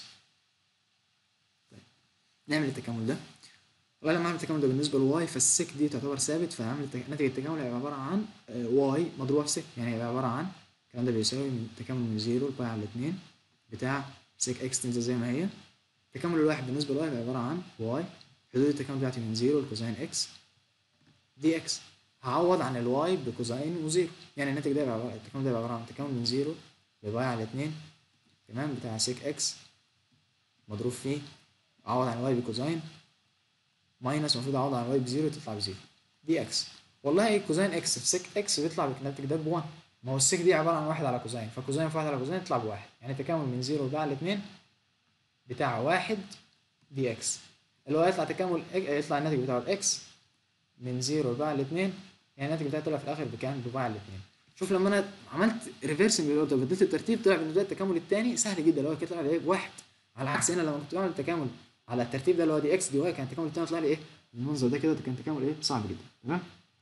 طيب نعمل التكامل ده والله لما اعمل التكامل ده بالنسبه لواي فالسيك دي تعتبر ثابت فهعمل ناتج التكامل هيبقى عباره عن واي مضروبه في سيك يعني هيبقى عباره عن الكلام ده بيساوي من تكامل من زيرو لباي على اتنين بتاع سيك اكس تنزل زي ما هي التكامل الواحد بالنسبه لواي عباره عن واي حدود التكامل بتاعتي من زيرو لكوزين اكس دي اكس هعوض عن الواي بكوزين وزيرو يعني الناتج ده يبقى عباره التكامل ده يبقى عباره عن تكامل من زيرو لباي على اتنين تمام بتاع سيك اكس مضروب فيه اعوض عن الواي بكوزين ماينس المفروض اعوض عن الواي بزيرو تطلع بزيرو دي اكس والله كوزين اكس في سيك اكس بيطلع بالناتج ده بوان ما هو السيك دي عباره عن واحد على كوزين فكوزين في واحد على كوزين يطلع بواحد يعني تكامل من زيرو لباي على اتنين بتاع واحد دي اكس اللي هو يطلع تكامل يطلع الناتج بتاعه الاكس من زيرو لباي على اتنين يعني الناتج بتاعي طلع في الاخر بكام بباي على اتنين شوف لما انا عملت ريفرسنج للاوردر بدلت الترتيب طلع بالنسبه لي التكامل الثاني سهل جدا اللي هو كده طلع لي بواحد على عكس هنا لما كنت بعمل التكامل على الترتيب ده اللي هو دي اكس دي واي كان التكامل الثاني طلع لي ايه المنظر ده كده كان تكامل ايه صعب جدا تمام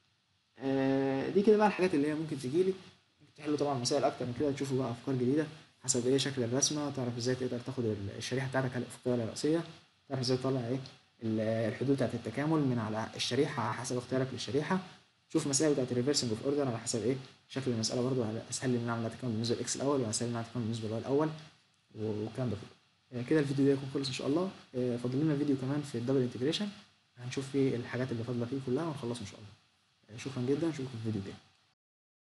آه دي كده بقى الحاجات اللي هي ممكن تجي لي تحلوا طبعا مسائل اكتر من كده تشوفوا بقى افكار جديده حسب ايه شكل الرسمه تعرف ازاي تقدر تاخد الشريحه بتاعتك هل افقيه ولا راسيه تعرف ازاي تطلع ايه الحدود بتاعت التكامل من على الشريحه على حسب اختيارك للشريحه شوف مسائل بتاعت الريفرسنج اوف اوردر على حسب ايه شكل المساله برضو اسهل لي ان اعمل تكامل بالنسبه للاكس الاول واسهل لي ان اعمل تكامل بالنسبه للواي الاول والكلام ده كله كده الفيديو ده يكون خلص ان شاء الله فاضل لنا فيديو كمان في الدبل انتجريشن هنشوف فيه الحاجات اللي فاضله فيه كلها ونخلصه ان شاء الله شكرا جدا اشوفكم في الفيديو الجاي